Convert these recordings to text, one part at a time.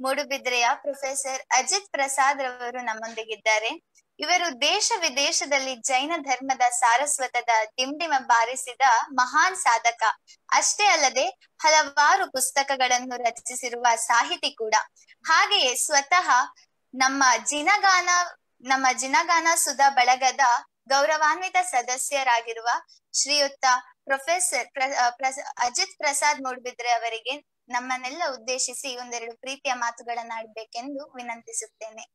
ಮೂಡುಬಿದ್ರೆಯ professor Ajit Prasad ರವರು ನಮ್ಮೊಂದಿಗಿದ್ದಾರೆ ಇವರು ದೇಶ ವಿದೇಶದಲ್ಲಿ ಜೈನ ಧರ್ಮದ ಸಾರಸ್ವತದ ಡಿಂಡಿಮ ಬಾರಿಸಿದ ಮಹಾನ್ ಸಾಧಕ ಅಷ್ಟೇ ಅಲ್ಲದೆ ಹಲವಾರು ಪುಸ್ತಕಗಳನ್ನು ರಚಿಸಿರುವ ಸಾಹಿತಿ ಕೂಡ ಹಾಗೆಯೇ ಸ್ವತಃ ನಮ್ಮ ಜಿನಗಾನ ನಮ್ಮ ಜಿನಗಾನ ಸುಧಾ ಬಳಗದ ಗೌರವಾನ್ವಿತ ಸದಸ್ಯರಾಗಿರುವ ಶ್ರೀಯುತ ಪ್ರೊಫೆಸರ್ ಅಜಿತ್ ಪ್ರಸಾದ್ ಮೂಡ್ಬಿದ್ರೆ ಅವರಿಗೆ ನಮ್ಮನ್ನೆಲ್ಲ ಉದ್ದೇಶಿಸಿ ಒಂದೆರಡು ಪ್ರೀತಿಯ ಮಾತುಗಳನ್ನ ಆಡ್ಬೇಕೆಂದು ವಿನಂತಿಸುತ್ತೇನೆ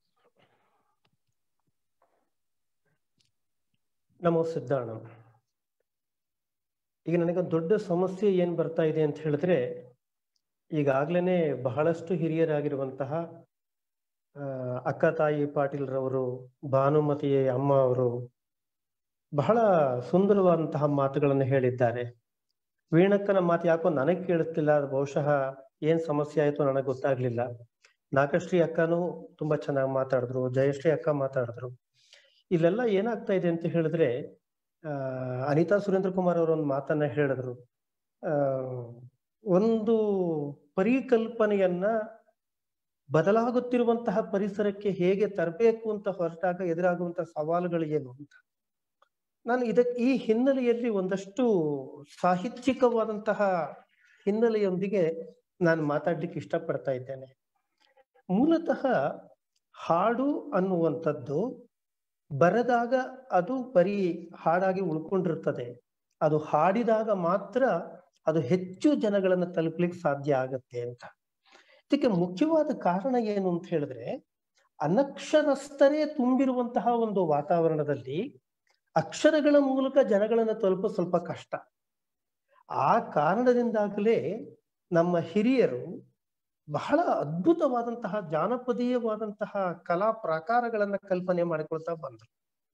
ನಮೋ ಸಿದ್ಧಾಣ ಈಗ ನನಗೆ ದೊಡ್ಡ ಸಮಸ್ಯೆ ಏನ್ ಬರ್ತಾ ಇದೆ ಅಂತ ಹೇಳಿದ್ರೆ ಈಗಾಗ್ಲೇನೆ ಬಹಳಷ್ಟು ಹಿರಿಯರಾಗಿರುವಂತಹ ಅಕ್ಕ ತಾಯಿ ಪಾಟೀಲ್ರವರು ಭಾನುಮತಿ ಅಮ್ಮ ಅವರು ಬಹಳ ಸುಂದರವಾದಂತಹ ಮಾತುಗಳನ್ನು ಹೇಳಿದ್ದಾರೆ ವೀಣಕ್ಕನ ಮಾತು ಯಾಕೋ ನನಗೆ ಕೇಳಿಸ್ತಿಲ್ಲ ಬಹುಶಃ ಏನ್ ಸಮಸ್ಯೆ ಆಯ್ತು ನನಗೆ ಗೊತ್ತಾಗ್ಲಿಲ್ಲ ನಾಗಶ್ರೀ ಅಕ್ಕನೂ ತುಂಬಾ ಚೆನ್ನಾಗಿ ಮಾತಾಡಿದ್ರು ಜಯಶ್ರೀ ಅಕ್ಕ ಮಾತಾಡಿದ್ರು ಇಲ್ಲೆಲ್ಲ ಏನಾಗ್ತಾ ಇದೆ ಅಂತ ಹೇಳಿದ್ರೆ ಆ ಅನಿತಾ ಸುರೇಂದ್ರ ಕುಮಾರ್ ಅವರು ಒಂದು ಮಾತನ್ನ ಹೇಳಿದ್ರು ಆ ಒಂದು ಪರಿಕಲ್ಪನೆಯನ್ನ ಬದಲಾಗುತ್ತಿರುವಂತಹ ಪರಿಸರಕ್ಕೆ ಹೇಗೆ ತರಬೇಕು ಅಂತ ಹೊರಟಾಗ ಎದುರಾಗುವಂತಹ ಸವಾಲುಗಳು ಏನು ಅಂತ ನಾನು ಇದಕ್ಕೆ ಈ ಹಿನ್ನೆಲೆಯಲ್ಲಿ ಒಂದಷ್ಟು ಸಾಹಿತ್ಯಿಕವಾದಂತಹ ಹಿನ್ನೆಲೆಯೊಂದಿಗೆ ನಾನು ಮಾತಾಡ್ಲಿಕ್ಕೆ ಇಷ್ಟಪಡ್ತಾ ಇದ್ದೇನೆ ಮೂಲತಃ ಹಾಡು ಅನ್ನುವಂಥದ್ದು ಬರೆದಾಗ ಅದು ಬರೀ ಹಾಡಾಗಿ ಉಳ್ಕೊಂಡಿರ್ತದೆ ಅದು ಹಾಡಿದಾಗ ಮಾತ್ರ ಅದು ಹೆಚ್ಚು ಜನಗಳನ್ನು ತಲುಪಲಿಕ್ಕೆ ಸಾಧ್ಯ ಆಗತ್ತೆ ಅಂತ ಇದಕ್ಕೆ ಮುಖ್ಯವಾದ ಕಾರಣ ಏನು ಅಂತ ಹೇಳಿದ್ರೆ ಅನಕ್ಷರಸ್ಥರೇ ತುಂಬಿರುವಂತಹ ಒಂದು ವಾತಾವರಣದಲ್ಲಿ ಅಕ್ಷರಗಳ ಮೂಲಕ ಜನಗಳನ್ನು ತಲುಪ ಸ್ವಲ್ಪ ಕಷ್ಟ ಆ ಕಾರಣದಿಂದಾಗಲೇ ನಮ್ಮ ಹಿರಿಯರು ಬಹಳ ಅದ್ಭುತವಾದಂತಹ ಜಾನಪದೀಯವಾದಂತಹ ಕಲಾ ಪ್ರಾಕಾರಗಳನ್ನ ಕಲ್ಪನೆ ಮಾಡಿಕೊಳ್ತಾ ಬಂದ್ರು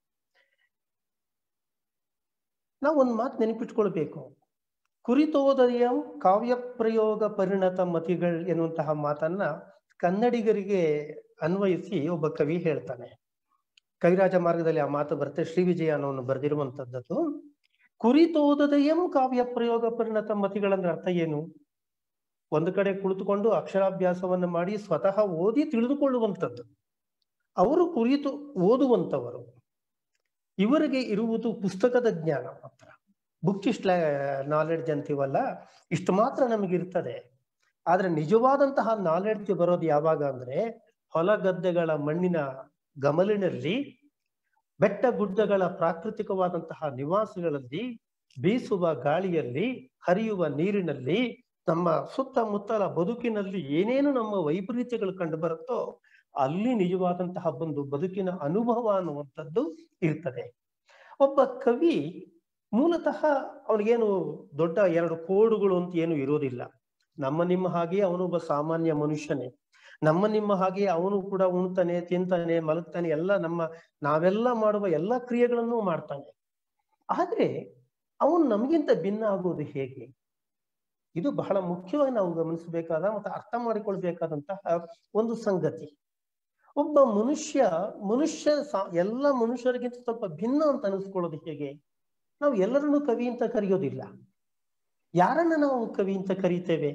ನಾವು ಒಂದು ಮಾತು ನೆನಪಿಟ್ಕೊಳ್ಬೇಕು ಕುರಿತೋದಯ ಕಾವ್ಯ ಪ್ರಯೋಗ ಪರಿಣತ ಮತಿಗಳು ಎನ್ನುವಂತಹ ಮಾತನ್ನ ಕನ್ನಡಿಗರಿಗೆ ಅನ್ವಯಿಸಿ ಒಬ್ಬ ಕವಿ ಹೇಳ್ತಾನೆ ಕವಿರಾಜ ಮಾರ್ಗದಲ್ಲಿ ಆ ಮಾತು ಬರುತ್ತೆ ಶ್ರೀ ವಿಜಯ ಅನ್ನೋನು ಬರೆದಿರುವಂತದ್ದದ್ದು ಕುರಿತೋದಯಂ ಕಾವ್ಯ ಪ್ರಯೋಗ ಪರಿಣತ ಮತಿಗಳಂದ್ರೆ ಅರ್ಥ ಏನು ಒಂದು ಕಡೆ ಕುಳಿತುಕೊಂಡು ಅಕ್ಷರಾಭ್ಯಾಸವನ್ನು ಮಾಡಿ ಸ್ವತಃ ಓದಿ ತಿಳಿದುಕೊಳ್ಳುವಂಥದ್ದು ಅವರು ಕುರಿತು ಓದುವಂಥವರು ಇವರಿಗೆ ಇರುವುದು ಪುಸ್ತಕದ ಜ್ಞಾನ ಮಾತ್ರ ಬುಕ್ಕಿಸ್ಟ್ ನಾಲೆಡ್ಜ್ ಅಂತೀವಲ್ಲ ಇಷ್ಟು ಮಾತ್ರ ನಮಗಿರ್ತದೆ ಆದ್ರೆ ನಿಜವಾದಂತಹ ನಾಲೆಡ್ಜ್ ಬರೋದು ಯಾವಾಗ ಅಂದ್ರೆ ಹೊಲ ಗದ್ದೆಗಳ ಮಣ್ಣಿನ ಗಮಲಿನಲ್ಲಿ ಬೆಟ್ಟ ಗುಡ್ಡಗಳ ಪ್ರಾಕೃತಿಕವಾದಂತಹ ನಿವಾಸಗಳಲ್ಲಿ ಬೀಸುವ ಗಾಳಿಯಲ್ಲಿ ಹರಿಯುವ ನೀರಿನಲ್ಲಿ ನಮ್ಮ ಸುತ್ತಮುತ್ತಲ ಬದುಕಿನಲ್ಲಿ ಏನೇನು ನಮ್ಮ ವೈಪರೀತ್ಯಗಳು ಕಂಡು ಬರುತ್ತೋ ಅಲ್ಲಿ ನಿಜವಾದಂತಹ ಒಂದು ಬದುಕಿನ ಅನುಭವ ಅನ್ನುವಂಥದ್ದು ಇರ್ತದೆ ಒಬ್ಬ ಕವಿ ಮೂಲತಃ ಅವನಿಗೇನು ದೊಡ್ಡ ಎರಡು ಕೋಡುಗಳು ಅಂತ ಏನು ಇರೋದಿಲ್ಲ ನಮ್ಮ ನಿಮ್ಮ ಹಾಗೆ ಅವನೊಬ್ಬ ಸಾಮಾನ್ಯ ಮನುಷ್ಯನೇ ನಮ್ಮ ನಿಮ್ಮ ಹಾಗೆ ಅವನು ಕೂಡ ಉಣ್ತಾನೆ ತಿಂತಾನೆ ಮಲಗ್ತಾನೆ ಎಲ್ಲ ನಮ್ಮ ನಾವೆಲ್ಲ ಮಾಡುವ ಎಲ್ಲ ಕ್ರಿಯೆಗಳನ್ನು ಮಾಡ್ತಾನೆ ಆದ್ರೆ ಅವನು ನಮಗಿಂತ ಭಿನ್ನ ಆಗುವುದು ಹೇಗೆ ಇದು ಬಹಳ ಮುಖ್ಯವಾಗಿ ನಾವು ಗಮನಿಸಬೇಕಾದ ಮತ್ತು ಅರ್ಥ ಮಾಡಿಕೊಳ್ಬೇಕಾದಂತಹ ಒಂದು ಸಂಗತಿ ಒಬ್ಬ ಮನುಷ್ಯ ಮನುಷ್ಯ ಎಲ್ಲ ಮನುಷ್ಯರಿಗಿಂತ ಸ್ವಲ್ಪ ಭಿನ್ನ ಅಂತ ಅನಿಸ್ಕೊಳ್ಳೋದು ಹೇಗೆ ನಾವು ಎಲ್ಲರನ್ನು ಕವಿ ಅಂತ ಕರೆಯೋದಿಲ್ಲ ಯಾರನ್ನ ನಾವು ಕವಿ ಅಂತ ಕರೀತೇವೆ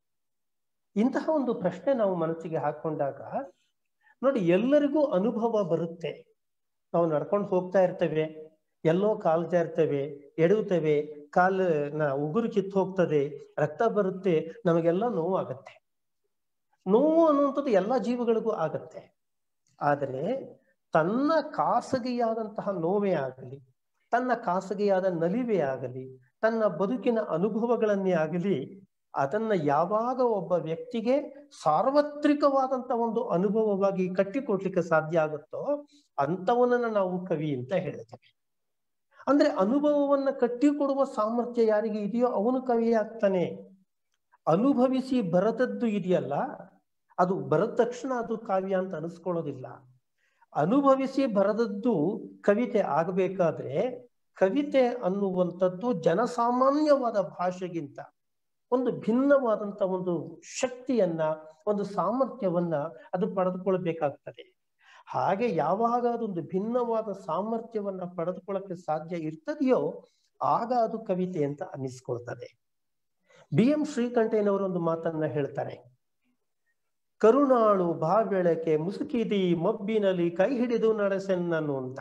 ಇಂತಹ ಒಂದು ಪ್ರಶ್ನೆ ನಾವು ಮನಸ್ಸಿಗೆ ಹಾಕೊಂಡಾಗ ನೋಡಿ ಎಲ್ಲರಿಗೂ ಅನುಭವ ಬರುತ್ತೆ ನಾವು ನಡ್ಕೊಂಡು ಹೋಗ್ತಾ ಇರ್ತೇವೆ ಎಲ್ಲೋ ಕಾಲ್ ಜಾರ್ತೇವೆ ಎಡುತ್ತೇವೆ ಕಾಲಿನ ಉಗುರು ಕಿತ್ತು ಹೋಗ್ತದೆ ರಕ್ತ ಬರುತ್ತೆ ನಮಗೆಲ್ಲ ನೋವು ಆಗತ್ತೆ ನೋವು ಅನ್ನುವಂಥದ್ದು ಎಲ್ಲ ಜೀವಗಳಿಗೂ ಆಗತ್ತೆ ಆದರೆ ತನ್ನ ಖಾಸಗಿಯಾದಂತಹ ನೋವೇ ಆಗಲಿ ತನ್ನ ಖಾಸಗಿಯಾದ ನಲಿವೆ ಆಗಲಿ ತನ್ನ ಬದುಕಿನ ಅನುಭವಗಳನ್ನೇ ಆಗಲಿ ಅದನ್ನ ಯಾವಾಗ ಒಬ್ಬ ವ್ಯಕ್ತಿಗೆ ಸಾರ್ವತ್ರಿಕವಾದಂತಹ ಒಂದು ಅನುಭವವಾಗಿ ಕಟ್ಟಿಕೊಡ್ಲಿಕ್ಕೆ ಸಾಧ್ಯ ಆಗುತ್ತೋ ಅಂಥವನನ್ನ ನಾವು ಕವಿ ಅಂತ ಹೇಳ್ತೇವೆ ಅಂದ್ರೆ ಅನುಭವವನ್ನ ಕಟ್ಟಿಕೊಡುವ ಸಾಮರ್ಥ್ಯ ಯಾರಿಗೆ ಇದೆಯೋ ಅವನು ಕವಿ ಆಗ್ತಾನೆ ಅನುಭವಿಸಿ ಬರದದ್ದು ಇದೆಯಲ್ಲ ಅದು ಬರದ ತಕ್ಷಣ ಅದು ಕಾವ್ಯ ಅಂತ ಅನಿಸ್ಕೊಳ್ಳೋದಿಲ್ಲ ಅನುಭವಿಸಿ ಬರದದ್ದು ಕವಿತೆ ಆಗಬೇಕಾದ್ರೆ ಕವಿತೆ ಅನ್ನುವಂಥದ್ದು ಜನಸಾಮಾನ್ಯವಾದ ಭಾಷೆಗಿಂತ ಒಂದು ಭಿನ್ನವಾದಂತ ಒಂದು ಶಕ್ತಿಯನ್ನ ಒಂದು ಸಾಮರ್ಥ್ಯವನ್ನ ಅದು ಪಡೆದುಕೊಳ್ಬೇಕಾಗ್ತದೆ ಹಾಗೆ ಯಾವಾಗ ಅದೊಂದು ಭಿನ್ನವಾದ ಸಾಮರ್ಥ್ಯವನ್ನ ಪಡೆದುಕೊಳ್ಳಕ್ಕೆ ಸಾಧ್ಯ ಇರ್ತದೆಯೋ ಆಗ ಅದು ಕವಿತೆ ಅಂತ ಅನ್ನಿಸ್ಕೊಳ್ತದೆ ಬಿ ಎಂ ಶ್ರೀಕಂಠಯ್ಯನವರು ಒಂದು ಮಾತನ್ನ ಹೇಳ್ತಾರೆ ಕರುಣಾಳು ಬಾಬೆಳಕೆ ಮುಸುಕಿದಿ ಮಬ್ಬಿನಲ್ಲಿ ಕೈ ಹಿಡಿದು ನಡೆಸೆನ್ನನು ಅಂತ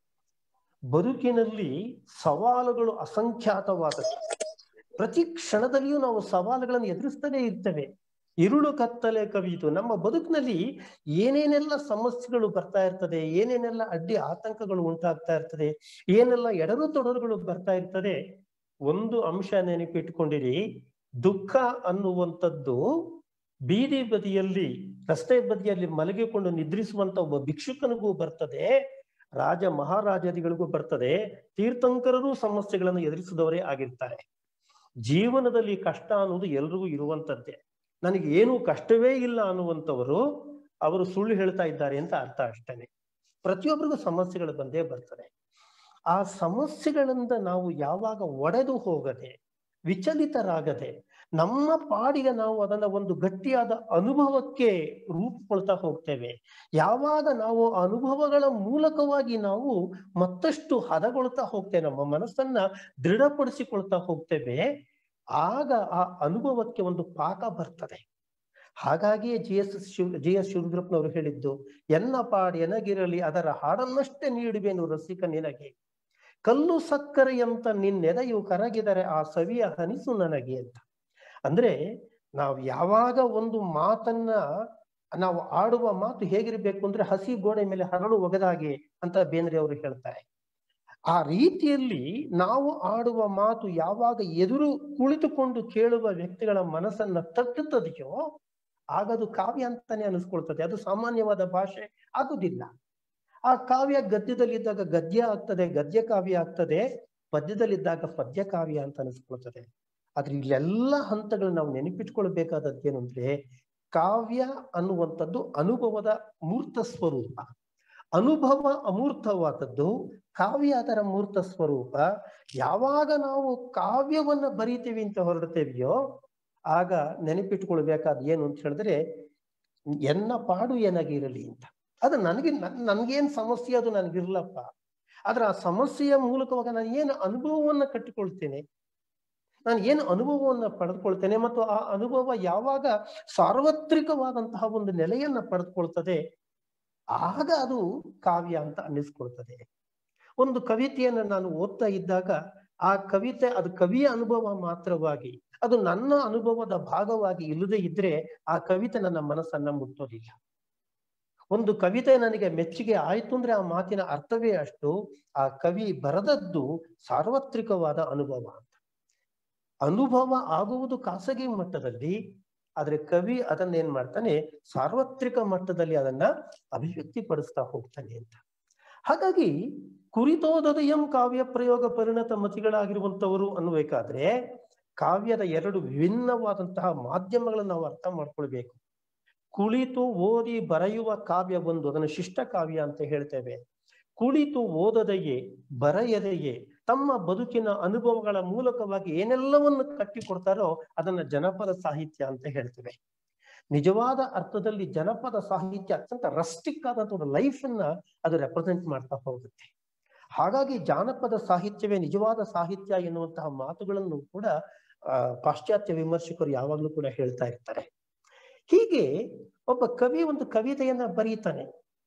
ಬದುಕಿನಲ್ಲಿ ಸವಾಲುಗಳು ಅಸಂಖ್ಯಾತವಾದದ್ದು ಪ್ರತಿ ಕ್ಷಣದಲ್ಲಿಯೂ ನಾವು ಸವಾಲುಗಳನ್ನು ಎದುರಿಸ್ತಲೇ ಇರ್ತೇವೆ ಇರುಳು ಕತ್ತಲೆ ಕವಿಯಿತು ನಮ್ಮ ಬದುಕಿನಲ್ಲಿ ಏನೇನೆಲ್ಲ ಸಮಸ್ಯೆಗಳು ಬರ್ತಾ ಇರ್ತದೆ ಏನೇನೆಲ್ಲ ಅಡ್ಡಿ ಆತಂಕಗಳು ಉಂಟಾಗ್ತಾ ಇರ್ತದೆ ಏನೆಲ್ಲ ಎಡರು ತೊಡರುಗಳು ಬರ್ತಾ ಇರ್ತದೆ ಒಂದು ಅಂಶ ನೆನಪಿಟ್ಕೊಂಡಿರಿ ದುಃಖ ಅನ್ನುವಂಥದ್ದು ಬೀದಿ ಬದಿಯಲ್ಲಿ ರಸ್ತೆ ಬದಿಯಲ್ಲಿ ಮಲಗಿಕೊಂಡು ನಿದ್ರಿಸುವಂತ ಒಬ್ಬ ಭಿಕ್ಷುಕನಿಗೂ ಬರ್ತದೆ ರಾಜ ಮಹಾರಾಜರಿಗಳಿಗೂ ಬರ್ತದೆ ತೀರ್ಥಂಕರರು ಸಮಸ್ಯೆಗಳನ್ನು ಎದುರಿಸಿದವರೇ ಆಗಿರ್ತಾರೆ ಜೀವನದಲ್ಲಿ ಕಷ್ಟ ಅನ್ನೋದು ಎಲ್ರಿಗೂ ಇರುವಂತದ್ದೇ ನನಗೆ ಏನೂ ಕಷ್ಟವೇ ಇಲ್ಲ ಅನ್ನುವಂಥವರು ಅವರು ಸುಳ್ಳು ಹೇಳ್ತಾ ಇದ್ದಾರೆ ಅಂತ ಅರ್ಥ ಅಷ್ಟೇನೆ ಪ್ರತಿಯೊಬ್ಬರಿಗೂ ಸಮಸ್ಯೆಗಳು ಬಂದೇ ಬರ್ತದೆ ಆ ಸಮಸ್ಯೆಗಳಿಂದ ನಾವು ಯಾವಾಗ ಒಡೆದು ಹೋಗದೆ ವಿಚಲಿತರಾಗದೆ ನಮ್ಮ ಪಾಡಿಗೆ ನಾವು ಅದನ್ನ ಒಂದು ಗಟ್ಟಿಯಾದ ಅನುಭವಕ್ಕೆ ರೂಪುಕೊಳ್ತಾ ಹೋಗ್ತೇವೆ ಯಾವಾಗ ನಾವು ಅನುಭವಗಳ ಮೂಲಕವಾಗಿ ನಾವು ಮತ್ತಷ್ಟು ಹದಗೊಳ್ತಾ ಹೋಗ್ತೇವೆ ನಮ್ಮ ಮನಸ್ಸನ್ನ ದೃಢಪಡಿಸಿಕೊಳ್ತಾ ಹೋಗ್ತೇವೆ ಆಗ ಆ ಅನುಭವಕ್ಕೆ ಒಂದು ಪಾಕ ಬರ್ತದೆ ಹಾಗಾಗಿಯೇ G S Shiv G S ಶಿವರುದ್ರಪ್ಪನವರು ಹೇಳಿದ್ದು ಎನ್ನ ಪಾಡ್ ಎನಗಿರಲಿ ಅದರ ಹಾಡನ್ನಷ್ಟೇ ನೀಡುವೆನು ರಸಿಕ ನಿನಗೆ ಕಲ್ಲು ಸಕ್ಕರೆಯಂತ ನಿನ್ನೆದೆಯು ಕರಗಿದರೆ ಆ ಸವಿಯ ಹನಿಸು ನನಗೆ ಅಂತ ಅಂದ್ರೆ ನಾವು ಯಾವಾಗ ಒಂದು ಮಾತನ್ನ ನಾವು ಆಡುವ ಮಾತು ಹೇಗಿರ್ಬೇಕು ಅಂದ್ರೆ ಹಸಿ ಗೋಡೆ ಮೇಲೆ ಹರಳು ಒಗೆದಾಗೆ ಅಂತ ಬೇಂದ್ರೆ ಅವರು ಹೇಳ್ತಾರೆ ಆ ರೀತಿಯಲ್ಲಿ ನಾವು ಆಡುವ ಮಾತು ಯಾವಾಗ ಎದುರು ಕುಳಿತುಕೊಂಡು ಕೇಳುವ ವ್ಯಕ್ತಿಗಳ ಮನಸ್ಸನ್ನ ತಟ್ಟುತ್ತದೆಯೋ ಆಗ ಅದು ಕಾವ್ಯ ಅಂತಾನೆ ಅನಿಸ್ಕೊಳ್ತದೆ ಅದು ಸಾಮಾನ್ಯವಾದ ಭಾಷೆ ಆಗುದಿಲ್ಲ ಆ ಕಾವ್ಯ ಗದ್ಯದಲ್ಲಿದ್ದಾಗ ಗದ್ಯ ಆಗ್ತದೆ ಗದ್ಯ ಕಾವ್ಯ ಆಗ್ತದೆ ಪದ್ಯದಲ್ಲಿದ್ದಾಗ ಪದ್ಯ ಕಾವ್ಯ ಅಂತ ಅನಿಸ್ಕೊಳ್ತದೆ ಆದ್ರೆ ಇಲ್ಲೆಲ್ಲ ಹಂತಗಳು ನಾವು ನೆನಪಿಟ್ಕೊಳ್ಬೇಕಾದದ್ದು ಏನು ಅಂದ್ರೆ ಕಾವ್ಯ ಅನ್ನುವಂಥದ್ದು ಅನುಭವದ ಮೂರ್ತ ಸ್ವರೂಪ ಅನುಭವ ಅಮೂರ್ತವಾದದ್ದು ಕಾವ್ಯ ಅದರ ಮೂರ್ತ ಸ್ವರೂಪ ಯಾವಾಗ ನಾವು ಕಾವ್ಯವನ್ನ ಬರೀತೀವಿ ಅಂತ ಹೊರಡ್ತೇವಿಯೋ ಆಗ ನೆನಪಿಟ್ಕೊಳ್ಬೇಕಾದ ಏನು ಅಂತ ಹೇಳಿದ್ರೆ ಎನ್ನ ಪಾಡು ಏನಾಗಿರಲಿ ಅಂತ ಅದು ನನಗೆ ನನ್ಗೇನ್ ಸಮಸ್ಯೆ ಅದು ನನಗಿರ್ಲಪ್ಪ ಆದ್ರೆ ಆ ಸಮಸ್ಯೆಯ ಮೂಲಕವಾಗಿ ನಾನು ಏನು ಅನುಭವವನ್ನ ಕಟ್ಟಿಕೊಳ್ತೇನೆ ನಾನು ಏನು ಅನುಭವವನ್ನ ಪಡೆದುಕೊಳ್ತೇನೆ ಮತ್ತು ಆ ಅನುಭವ ಯಾವಾಗ ಸಾರ್ವತ್ರಿಕವಾದಂತಹ ಒಂದು ನೆಲೆಯನ್ನ ಪಡೆದುಕೊಳ್ತದೆ ಆಗ ಅದು ಕಾವ್ಯ ಅಂತ ಅನ್ನಿಸ್ಕೊಳ್ತದೆ ಒಂದು ಕವಿತೆಯನ್ನು ನಾನು ಓದ್ತಾ ಇದ್ದಾಗ ಆ ಕವಿತೆ ಅದು ಕವಿಯ ಅನುಭವ ಮಾತ್ರವಾಗಿ ಅದು ನನ್ನ ಅನುಭವದ ಭಾಗವಾಗಿ ಇಲ್ಲದೆ ಇದ್ರೆ ಆ ಕವಿತೆ ನನ್ನ ಮನಸ್ಸನ್ನ ಮುಟ್ಟೋದಿಲ್ಲ ಒಂದು ಕವಿತೆ ನನಗೆ ಮೆಚ್ಚುಗೆ ಆಯ್ತು ಅಂದ್ರೆ ಆ ಮಾತಿನ ಅರ್ಥವೇ ಅಷ್ಟು ಆ ಕವಿ ಬರೆದದ್ದು ಸಾರ್ವತ್ರಿಕವಾದ ಅನುಭವ ಅಂತ ಅನುಭವ ಆಗುವುದು ಖಾಸಗಿ ಮಟ್ಟದಲ್ಲಿ ಆದ್ರೆ ಕವಿ ಅದನ್ನ ಏನ್ ಮಾಡ್ತಾನೆ ಸಾರ್ವತ್ರಿಕ ಮಟ್ಟದಲ್ಲಿ ಅದನ್ನ ಅಭಿವ್ಯಕ್ತಿ ಪಡಿಸ್ತಾ ಹೋಗ್ತಾನೆ ಅಂತ ಹಾಗಾಗಿ ಕುರಿತೋದಯಂ ಕಾವ್ಯ ಪ್ರಯೋಗ ಪರಿಣತ ಮತಿಗಳಾಗಿರುವಂತವರು ಅನ್ಬೇಕಾದ್ರೆ ಕಾವ್ಯದ ಎರಡು ವಿಭಿನ್ನವಾದಂತಹ ಮಾಧ್ಯಮಗಳನ್ನು ನಾವು ಅರ್ಥ ಮಾಡ್ಕೊಳ್ಬೇಕು ಕುಳಿತು ಓದಿ ಬರೆಯುವ ಕಾವ್ಯ ಒಂದು ಅದನ್ನು ಶಿಷ್ಟ ಕಾವ್ಯ ಅಂತ ಹೇಳ್ತೇವೆ ಕುಳಿತು ಓದದೆಯೇ ಬರೆಯದೆಯೇ ತಮ್ಮ ಬದುಕಿನ ಅನುಭವಗಳ ಮೂಲಕವಾಗಿ ಏನೆಲ್ಲವನ್ನು ಕಟ್ಟಿಕೊಡ್ತಾರೋ ಅದನ್ನ ಜನಪದ ಸಾಹಿತ್ಯ ಅಂತ ಹೇಳ್ತೇವೆ ನಿಜವಾದ ಅರ್ಥದಲ್ಲಿ ಜನಪದ ಸಾಹಿತ್ಯ ಅತ್ಯಂತ ರಸ್ಟಿಕ್ ಆದಂತ ಒಂದು ಲೈಫ್ ಅನ್ನ ಅದು ರೆಪ್ರೆಸೆಂಟ್ ಮಾಡ್ತಾ ಹೋಗುತ್ತೆ ಹಾಗಾಗಿ ಜಾನಪದ ಸಾಹಿತ್ಯವೇ ನಿಜವಾದ ಸಾಹಿತ್ಯ ಎನ್ನುವಂತಹ ಮಾತುಗಳನ್ನು ಕೂಡ ಆ ಪಾಶ್ಚಾತ್ಯ ವಿಮರ್ಶಕರು ಯಾವಾಗ್ಲೂ ಕೂಡ ಹೇಳ್ತಾ ಇರ್ತಾರೆ ಹೀಗೆ ಒಬ್ಬ ಕವಿ ಒಂದು ಕವಿತೆಯನ್ನ ಬರೀತಾನೆ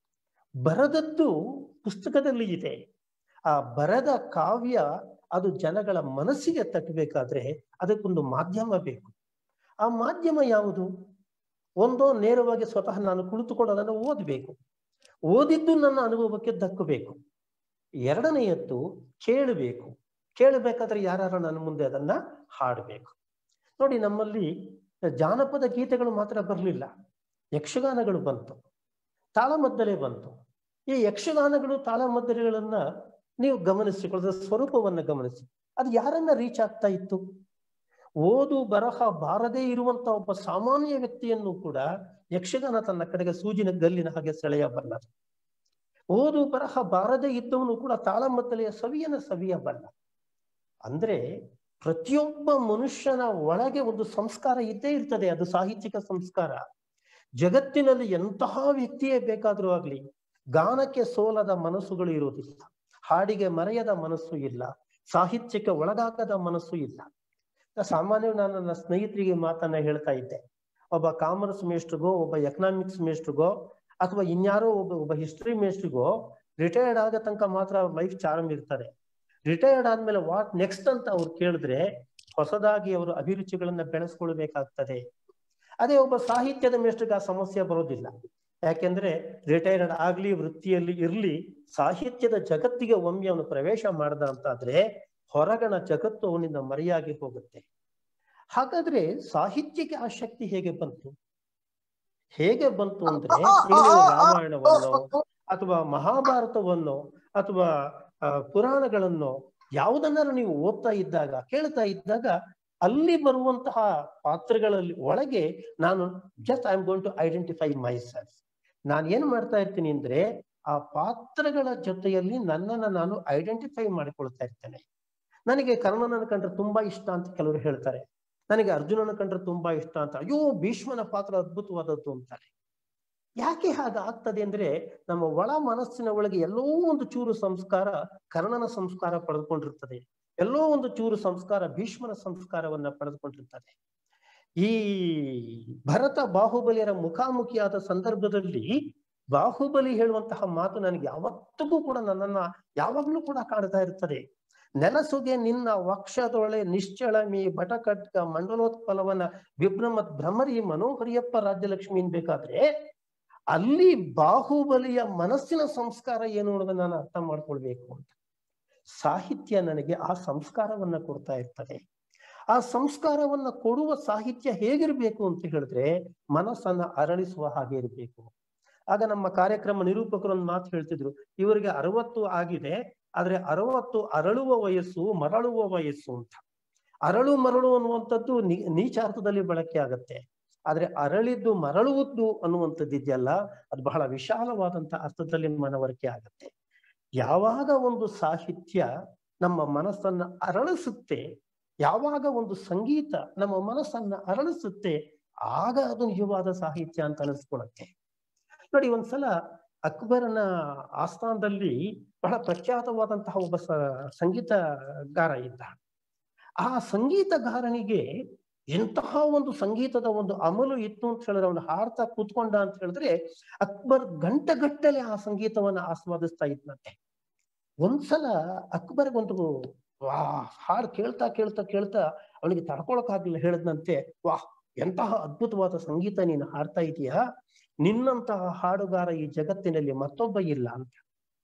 ಬರದದ್ದು ಪುಸ್ತಕದಲ್ಲಿ ಇದೆ ಆ ಬರದ ಕಾವ್ಯ ಅದು ಜನಗಳ ಮನಸ್ಸಿಗೆ ತಟ್ಟಬೇಕಾದ್ರೆ ಅದಕ್ಕೊಂದು ಮಾಧ್ಯಮ ಬೇಕು ಆ ಮಾಧ್ಯಮ ಯಾವುದು ಒಂದೋ ನೇರವಾಗಿ ಸ್ವತಃ ನಾನು ಕುಳಿತುಕೊಂಡು ಅದನ್ನು ಓದಬೇಕು ಓದಿದ್ದು ನನ್ನ ಅನುಭವಕ್ಕೆ ದಕ್ಕಬೇಕು ಎರಡನೆಯದ್ದು ಕೇಳಬೇಕು ಕೇಳಬೇಕಾದ್ರೆ ಯಾರು ನನ್ನ ಮುಂದೆ ಅದನ್ನ ಹಾಡಬೇಕು ನೋಡಿ ನಮ್ಮಲ್ಲಿ ಜಾನಪದ ಗೀತೆಗಳು ಮಾತ್ರ ಬರಲಿಲ್ಲ ಯಕ್ಷಗಾನಗಳು ಬಂತು ತಾಳಮದ್ದಲೆ ಬಂತು ಈ ಯಕ್ಷಗಾನಗಳು ತಾಳಮದ್ದಲೆಗಳನ್ನ ನೀವು ಗಮನಿಸಿಕೊಳ್ಳದ ಸ್ವರೂಪವನ್ನ ಗಮನಿಸಿ ಅದು ಯಾರನ್ನ ರೀಚ್ ಆಗ್ತಾ ಇತ್ತು ಓದು ಬರಹ ಬಾರದೇ ಇರುವಂತ ಒಬ್ಬ ಸಾಮಾನ್ಯ ವ್ಯಕ್ತಿಯನ್ನು ಕೂಡ ಯಕ್ಷಗಾನ ತನ್ನ ಕಡೆಗೆ ಸೂಜಿನ ಗಲ್ಲಿನ ಹಾಗೆ ಸೆಳೆಯಬಲ್ಲ ಓದು ಬರಹ ಬಾರದೇ ಇದ್ದವನು ಕೂಡ ತಾಳಮದ್ದಲೆಯ ಸವಿಯನ್ನ ಸವಿಯಬಲ್ಲ ಅಂದ್ರೆ ಪ್ರತಿಯೊಬ್ಬ ಮನುಷ್ಯನ ಒಳಗೆ ಒಂದು ಸಂಸ್ಕಾರ ಇದ್ದೇ ಇರ್ತದೆ ಅದು ಸಾಹಿತ್ಯಿಕ ಸಂಸ್ಕಾರ ಜಗತ್ತಿನಲ್ಲಿ ಎಂತಹ ವ್ಯಕ್ತಿಯೇ ಬೇಕಾದ್ರೂ ಆಗ್ಲಿ ಗಾನಕ್ಕೆ ಸೋಲದ ಮನಸ್ಸುಗಳು ಇರುವುದಿಲ್ಲ ಹಾಡಿಗೆ ಮರೆಯದ ಮನಸ್ಸು ಇಲ್ಲ ಸಾಹಿತ್ಯಕ್ಕೆ ಒಳಗಾಗದ ಮನಸ್ಸು ಇಲ್ಲ ಸಾಮಾನ್ಯ ನಾನು ನನ್ನ ಸ್ನೇಹಿತರಿಗೆ ಮಾತನ್ನ ಹೇಳ್ತಾ ಇದ್ದೆ ಒಬ್ಬ ಕಾಮರ್ಸ್ ಮೇಸ್ಟ್ರಿಗೋ ಒಬ್ಬ ಎಕನಾಮಿಕ್ಸ್ ಮೇಸ್ಟ್ರಿಗೋ ಅಥವಾ ಇನ್ಯಾರೋ ಒಬ್ಬ ಒಬ್ಬ ಹಿಸ್ಟ್ರಿ ಮೇಸ್ಟ್ರಿಗೋ ರಿಟೈರ್ಡ್ ಆದ ತನಕ ಮಾತ್ರ ಲೈಫ್ ಚಾರ್ಮ್ ಇರ್ತಾರೆ ರಿಟೈರ್ಡ್ ಆದ್ಮೇಲೆ ವಾಟ್ ನೆಕ್ಸ್ಟ್ ಅಂತ ಅವ್ರು ಕೇಳಿದ್ರೆ ಹೊಸದಾಗಿ ಅವರು ಅಭಿರುಚಿಗಳನ್ನ ಬೆಳೆಸ್ಕೊಳ್ಬೇಕಾಗ್ತದೆ ಅದೇ ಒಬ್ಬ ಸಾಹಿತ್ಯದ ಮೇಷ್ಟ್ರಿಗೆ ಆ ಸಮಸ್ಯೆ ಬರೋದಿಲ್ಲ ಯಾಕೆಂದ್ರೆ ರಿಟೈರ್ಡ್ ಆಗ್ಲಿ ವೃತ್ತಿಯಲ್ಲಿ ಇರ್ಲಿ ಸಾಹಿತ್ಯದ ಜಗತ್ತಿಗೆ ಒಮ್ಮೆ ಅವನು ಪ್ರವೇಶ ಮಾಡ್ದ ಅಂತಾದ್ರೆ ಹೊರಗಣ ಜಗತ್ತು ಅವನಿಂದ ಮರೆಯಾಗಿ ಹೋಗುತ್ತೆ ಹಾಗಾದ್ರೆ ಸಾಹಿತ್ಯಕ್ಕೆ ಆ ಶಕ್ತಿ ಹೇಗೆ ಬಂತು ಹೇಗೆ ಬಂತು ಅಂದ್ರೆ ನೀವು ರಾಮಾಯಣವನ್ನು ಅಥವಾ ಮಹಾಭಾರತವನ್ನು ಅಥವಾ ಪುರಾಣಗಳನ್ನು ಯಾವುದನ್ನಾರು ನೀವು ಓದ್ತಾ ಇದ್ದಾಗ ಕೇಳ್ತಾ ಇದ್ದಾಗ ಅಲ್ಲಿ ಬರುವಂತಹ ಪಾತ್ರಗಳಲ್ಲಿ ಒಳಗೆ ನಾನು just I am going to identify myself ನಾನು ಏನ್ ಮಾಡ್ತಾ ಇರ್ತೀನಿ ಅಂದ್ರೆ ಆ ಪಾತ್ರಗಳ ಜೊತೆಯಲ್ಲಿ ನನ್ನನ್ನ ನಾನು ಐಡೆಂಟಿಫೈ ಮಾಡಿಕೊಳ್ತಾ ಇರ್ತೇನೆ ನನಗೆ ಕರ್ಣನನ್ನು ಕಂಡ್ರೆ ತುಂಬಾ ಇಷ್ಟ ಅಂತ ಕೆಲವರು ಹೇಳ್ತಾರೆ ನನಗೆ ಅರ್ಜುನನ ಕಂಡ್ರೆ ತುಂಬಾ ಇಷ್ಟ ಅಂತ ಅಯ್ಯೋ ಭೀಷ್ಮನ ಪಾತ್ರ ಅದ್ಭುತವಾದದ್ದು ಅಂತಾರೆ ಯಾಕೆ ಹಾಗಾಗ್ತದೆ ಅಂದ್ರೆ ನಮ್ಮ ಒಳ ಮನಸ್ಸಿನ ಒಳಗೆ ಎಲ್ಲೋ ಒಂದು ಚೂರು ಸಂಸ್ಕಾರ ಕರ್ಣನ ಸಂಸ್ಕಾರ ಪಡೆದುಕೊಂಡಿರ್ತದೆ ಎಲ್ಲೋ ಒಂದು ಚೂರು ಸಂಸ್ಕಾರ ಭೀಷ್ಮನ ಸಂಸ್ಕಾರವನ್ನ ಪಡೆದುಕೊಂಡಿರ್ತದೆ ಈ ಭರತ ಬಾಹುಬಲಿಯರ ಮುಖಾಮುಖಿಯಾದ ಸಂದರ್ಭದಲ್ಲಿ ಬಾಹುಬಲಿ ಹೇಳುವಂತಹ ಮಾತು ನನಗೆ ಯಾವತ್ತಿಗೂ ಕೂಡ ನನ್ನನ್ನ ಯಾವಾಗ್ಲೂ ಕೂಡ ಕಾಡ್ತಾ ಇರ್ತದೆ ನೆಲಸುಗೆ ನಿನ್ನ ವಕ್ಷದೊಳೆ ನಿಶ್ಚಳ ಮೀ ಬಟಕಟ್ಕ ಮಂಡಲೋತ್ಪಲವನ ವಿಭ್ರಮತ್ ಭ್ರಮರಿ ಮನೋಹರಿಯಪ್ಪ ರಾಜ್ಯಲಕ್ಷ್ಮಿ ಬೇಕಾದ್ರೆ ಅಲ್ಲಿ ಬಾಹುಬಲಿಯ ಮನಸ್ಸಿನ ಸಂಸ್ಕಾರ ಏನು ಅನ್ನೋದನ್ನ ನಾನು ಅರ್ಥ ಮಾಡ್ಕೊಳ್ಬೇಕು ಅಂತ ಸಾಹಿತ್ಯ ನನಗೆ ಆ ಸಂಸ್ಕಾರವನ್ನ ಕೊಡ್ತಾ ಇರ್ತದೆ ಆ ಸಂಸ್ಕಾರವನ್ನ ಕೊಡುವ ಸಾಹಿತ್ಯ ಹೇಗಿರ್ಬೇಕು ಅಂತ ಹೇಳಿದ್ರೆ ಮನಸ್ಸನ್ನ ಅರಳಿಸುವ ಹಾಗೆ ಇರಬೇಕು ಆಗ ನಮ್ಮ ಕಾರ್ಯಕ್ರಮ ನಿರೂಪಕರು ಒಂದು ಮಾತು ಹೇಳ್ತಿದ್ರು ಇವರಿಗೆ ಅರವತ್ತು ಆಗಿದೆ ಆದ್ರೆ ಅರವತ್ತು ಅರಳುವ ವಯಸ್ಸು ಮರಳುವ ವಯಸ್ಸು ಅಂತ ಅರಳು ಮರಳು ಅನ್ನುವಂಥದ್ದು ನೀಚಾರ್ಥದಲ್ಲಿ ಬಳಕೆ ಆಗತ್ತೆ ಆದ್ರೆ ಅರಳಿದ್ದು ಮರಳುವುದು ಅನ್ನುವಂಥದ್ದು ಇದೆಯಲ್ಲ ಅದು ಬಹಳ ವಿಶಾಲವಾದಂತ ಅರ್ಥದಲ್ಲಿ ಮನವರಿಕೆ ಆಗತ್ತೆ ಯಾವಾಗ ಒಂದು ಸಾಹಿತ್ಯ ನಮ್ಮ ಮನಸ್ಸನ್ನ ಅರಳಿಸುತ್ತೆ ಯಾವಾಗ ಒಂದು ಸಂಗೀತ ನಮ್ಮ ಮನಸ್ಸನ್ನ ಅರಳಿಸುತ್ತೆ ಆಗ ಅದು ನಿಜವಾದ ಸಾಹಿತ್ಯ ಅಂತ ಅನಿಸ್ಕೊಳತ್ತೆ ನೋಡಿ ಒಂದ್ಸಲ ಅಕ್ಬರನ ಆಸ್ಥಾನದಲ್ಲಿ ಬಹಳ ಪ್ರಖ್ಯಾತವಾದಂತಹ ಒಬ್ಬ ಸಂಗೀತಗಾರ ಇದ್ದ ಆ ಸಂಗೀತಗಾರನಿಗೆ ಎಂತಹ ಒಂದು ಸಂಗೀತದ ಒಂದು ಅಮಲು ಇತ್ತು ಅಂತ ಹೇಳಿದ್ರೆ ಅವನು ಹಾಡ್ತಾ ಕೂತ್ಕೊಂಡ ಅಂತ ಹೇಳಿದ್ರೆ ಅಕ್ಬರ್ ಗಂಟೆಗಟ್ಟಲೆ ಆ ಸಂಗೀತವನ್ನ ಆಸ್ವಾದಿಸ್ತಾ ಇದ್ನಂತೆ ಒಂದ್ಸಲ ಅಕ್ಬರ್ಗೊಂದು ವಾ ಹಾಡು ಕೇಳ್ತಾ ಕೇಳ್ತಾ ಕೇಳ್ತಾ ಅವನಿಗೆ ತಡ್ಕೊಳಕ್ಕಾಗ್ಲಿಲ್ಲ ಹೇಳದ್ನಂತೆ ವಾಹ್ ಎಂತಹ ಅದ್ಭುತವಾದ ಸಂಗೀತ ನೀನು ಹಾಡ್ತಾ ಇದೀಯಾ ನಿನ್ನಂತಹ ಹಾಡುಗಾರ ಈ ಜಗತ್ತಿನಲ್ಲಿ ಮತ್ತೊಬ್ಬ ಇಲ್ಲ ಅಂತ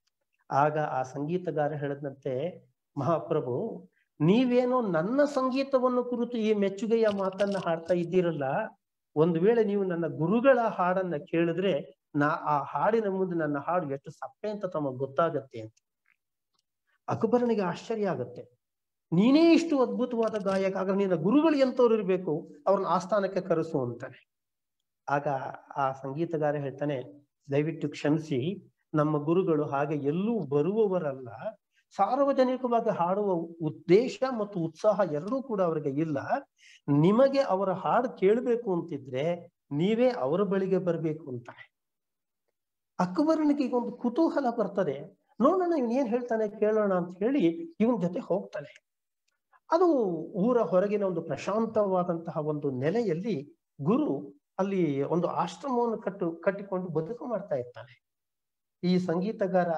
ಆಗ ಆ ಸಂಗೀತಗಾರ ಹೇಳದಂತೆ ಮಹಾಪ್ರಭು ನೀವೇನೋ ನನ್ನ ಸಂಗೀತವನ್ನು ಕುರಿತು ಈ ಮೆಚ್ಚುಗೆಯ ಮಾತನ್ನ ಹಾಡ್ತಾ ಇದ್ದೀರಲ್ಲ ಒಂದು ವೇಳೆ ನೀವು ನನ್ನ ಗುರುಗಳ ಹಾಡನ್ನ ಕೇಳಿದ್ರೆ ನಾ ಆ ಹಾಡಿನ ಮುಂದೆ ನನ್ನ ಹಾಡು ಎಷ್ಟು ಸಪ್ಪೆ ಅಂತ ತಮಗೆ ಗೊತ್ತಾಗತ್ತೆ ಅಂತ ಅಕ್ಬರನಿಗೆ ಆಶ್ಚರ್ಯ ಆಗತ್ತೆ ನೀನೇ ಇಷ್ಟು ಅದ್ಭುತವಾದ ಗಾಯಕ ಆಗ ನಿನ್ನ ಗುರುಗಳು ಎಂತವ್ರು ಇರ್ಬೇಕು ಅವ್ರನ್ನ ಆಸ್ಥಾನಕ್ಕೆ ಕರೆಸು ಅಂತಾನೆ ಆಗ ಆ ಸಂಗೀತಗಾರ ಹೇಳ್ತಾನೆ ದಯವಿಟ್ಟು ಕ್ಷಮಿಸಿ ನಮ್ಮ ಗುರುಗಳು ಹಾಗೆ ಎಲ್ಲೂ ಬರುವವರಲ್ಲ ಸಾರ್ವಜನಿಕವಾಗಿ ಹಾಡುವ ಉದ್ದೇಶ ಮತ್ತು ಉತ್ಸಾಹ ಎರಡೂ ಕೂಡ ಅವರಿಗೆ ಇಲ್ಲ ನಿಮಗೆ ಅವರ ಹಾಡು ಕೇಳಬೇಕು ಅಂತಿದ್ರೆ ನೀವೇ ಅವರ ಬಳಿಗೆ ಬರಬೇಕು ಅಂತಾನೆ ಅಕ್ಬರನಿಗೆ ಈಗ ಒಂದು ಕುತೂಹಲ ಬರ್ತದೆ ನೋಡೋಣ ಇವನ್ ಏನ್ ಹೇಳ್ತಾನೆ ಕೇಳೋಣ ಅಂತ ಹೇಳಿ ಇವನ್ ಜೊತೆ ಹೋಗ್ತಾನೆ ಅದು ಊರ ಹೊರಗಿನ ಒಂದು ಪ್ರಶಾಂತವಾದಂತಹ ಒಂದು ನೆಲೆಯಲ್ಲಿ ಗುರು ಅಲ್ಲಿ ಒಂದು ಆಶ್ರಮವನ್ನು ಕಟ್ಟು ಕಟ್ಟಿಕೊಂಡು ಬದುಕು ಮಾಡ್ತಾ ಇರ್ತಾನೆ ಈ ಸಂಗೀತಗಾರ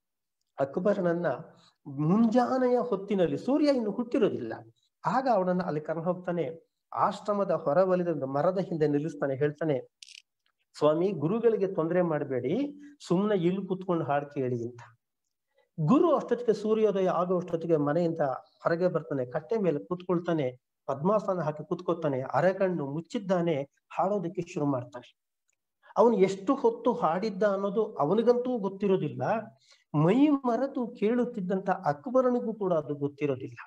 ಅಕ್ಬರನನ್ನ ಮುಂಜಾನೆಯ ಹೊತ್ತಿನಲ್ಲಿ ಸೂರ್ಯ ಇನ್ನು ಹುಟ್ಟಿರೋದಿಲ್ಲ ಆಗ ಅವನನ್ನ ಅಲ್ಲಿ ಕರ್ಕೊಂಡು ಹೋಗ್ತಾನೆ ಆಶ್ರಮದ ಹೊರವಲಿದ ಒಂದು ಮರದ ಹಿಂದೆ ನಿಲ್ಲಿಸ್ತಾನೆ ಹೇಳ್ತಾನೆ ಸ್ವಾಮಿ ಗುರುಗಳಿಗೆ ತೊಂದರೆ ಮಾಡಬೇಡಿ ಸುಮ್ಮನೆ ಇಲ್ಲಿ ಕುತ್ಕೊಂಡು ಹಾಡು ಕೇಳಿ ಅಂತ ಗುರು ಅಷ್ಟೊತ್ತಿಗೆ ಸೂರ್ಯೋದಯ ಆಗೋ ಅಷ್ಟೊತ್ತಿಗೆ ಮನೆಯಿಂದ ಹೊರಗೆ ಬರ್ತಾನೆ ಕಟ್ಟೆ ಮೇಲೆ ಕೂತ್ಕೊಳ್ತಾನೆ ಪದ್ಮಾಸನ ಹಾಕಿ ಕೂತ್ಕೊಳ್ತಾನೆ ಅರೆಕಣ್ಣು ಮುಚ್ಚಿದ್ದಾನೆ ಹಾಡೋದಕ್ಕೆ ಶುರು ಮಾಡ್ತಾನೆ ಅವನು ಎಷ್ಟು ಹೊತ್ತು ಹಾಡಿದ್ದ ಅನ್ನೋದು ಅವನಿಗಂತೂ ಗೊತ್ತಿರೋದಿಲ್ಲ ಮೈ ಮರೆತು ಕೇಳುತ್ತಿದ್ದಂತ ಅಕ್ಬರನಿಗೂ ಕೂಡ ಅದು ಗೊತ್ತಿರೋದಿಲ್ಲ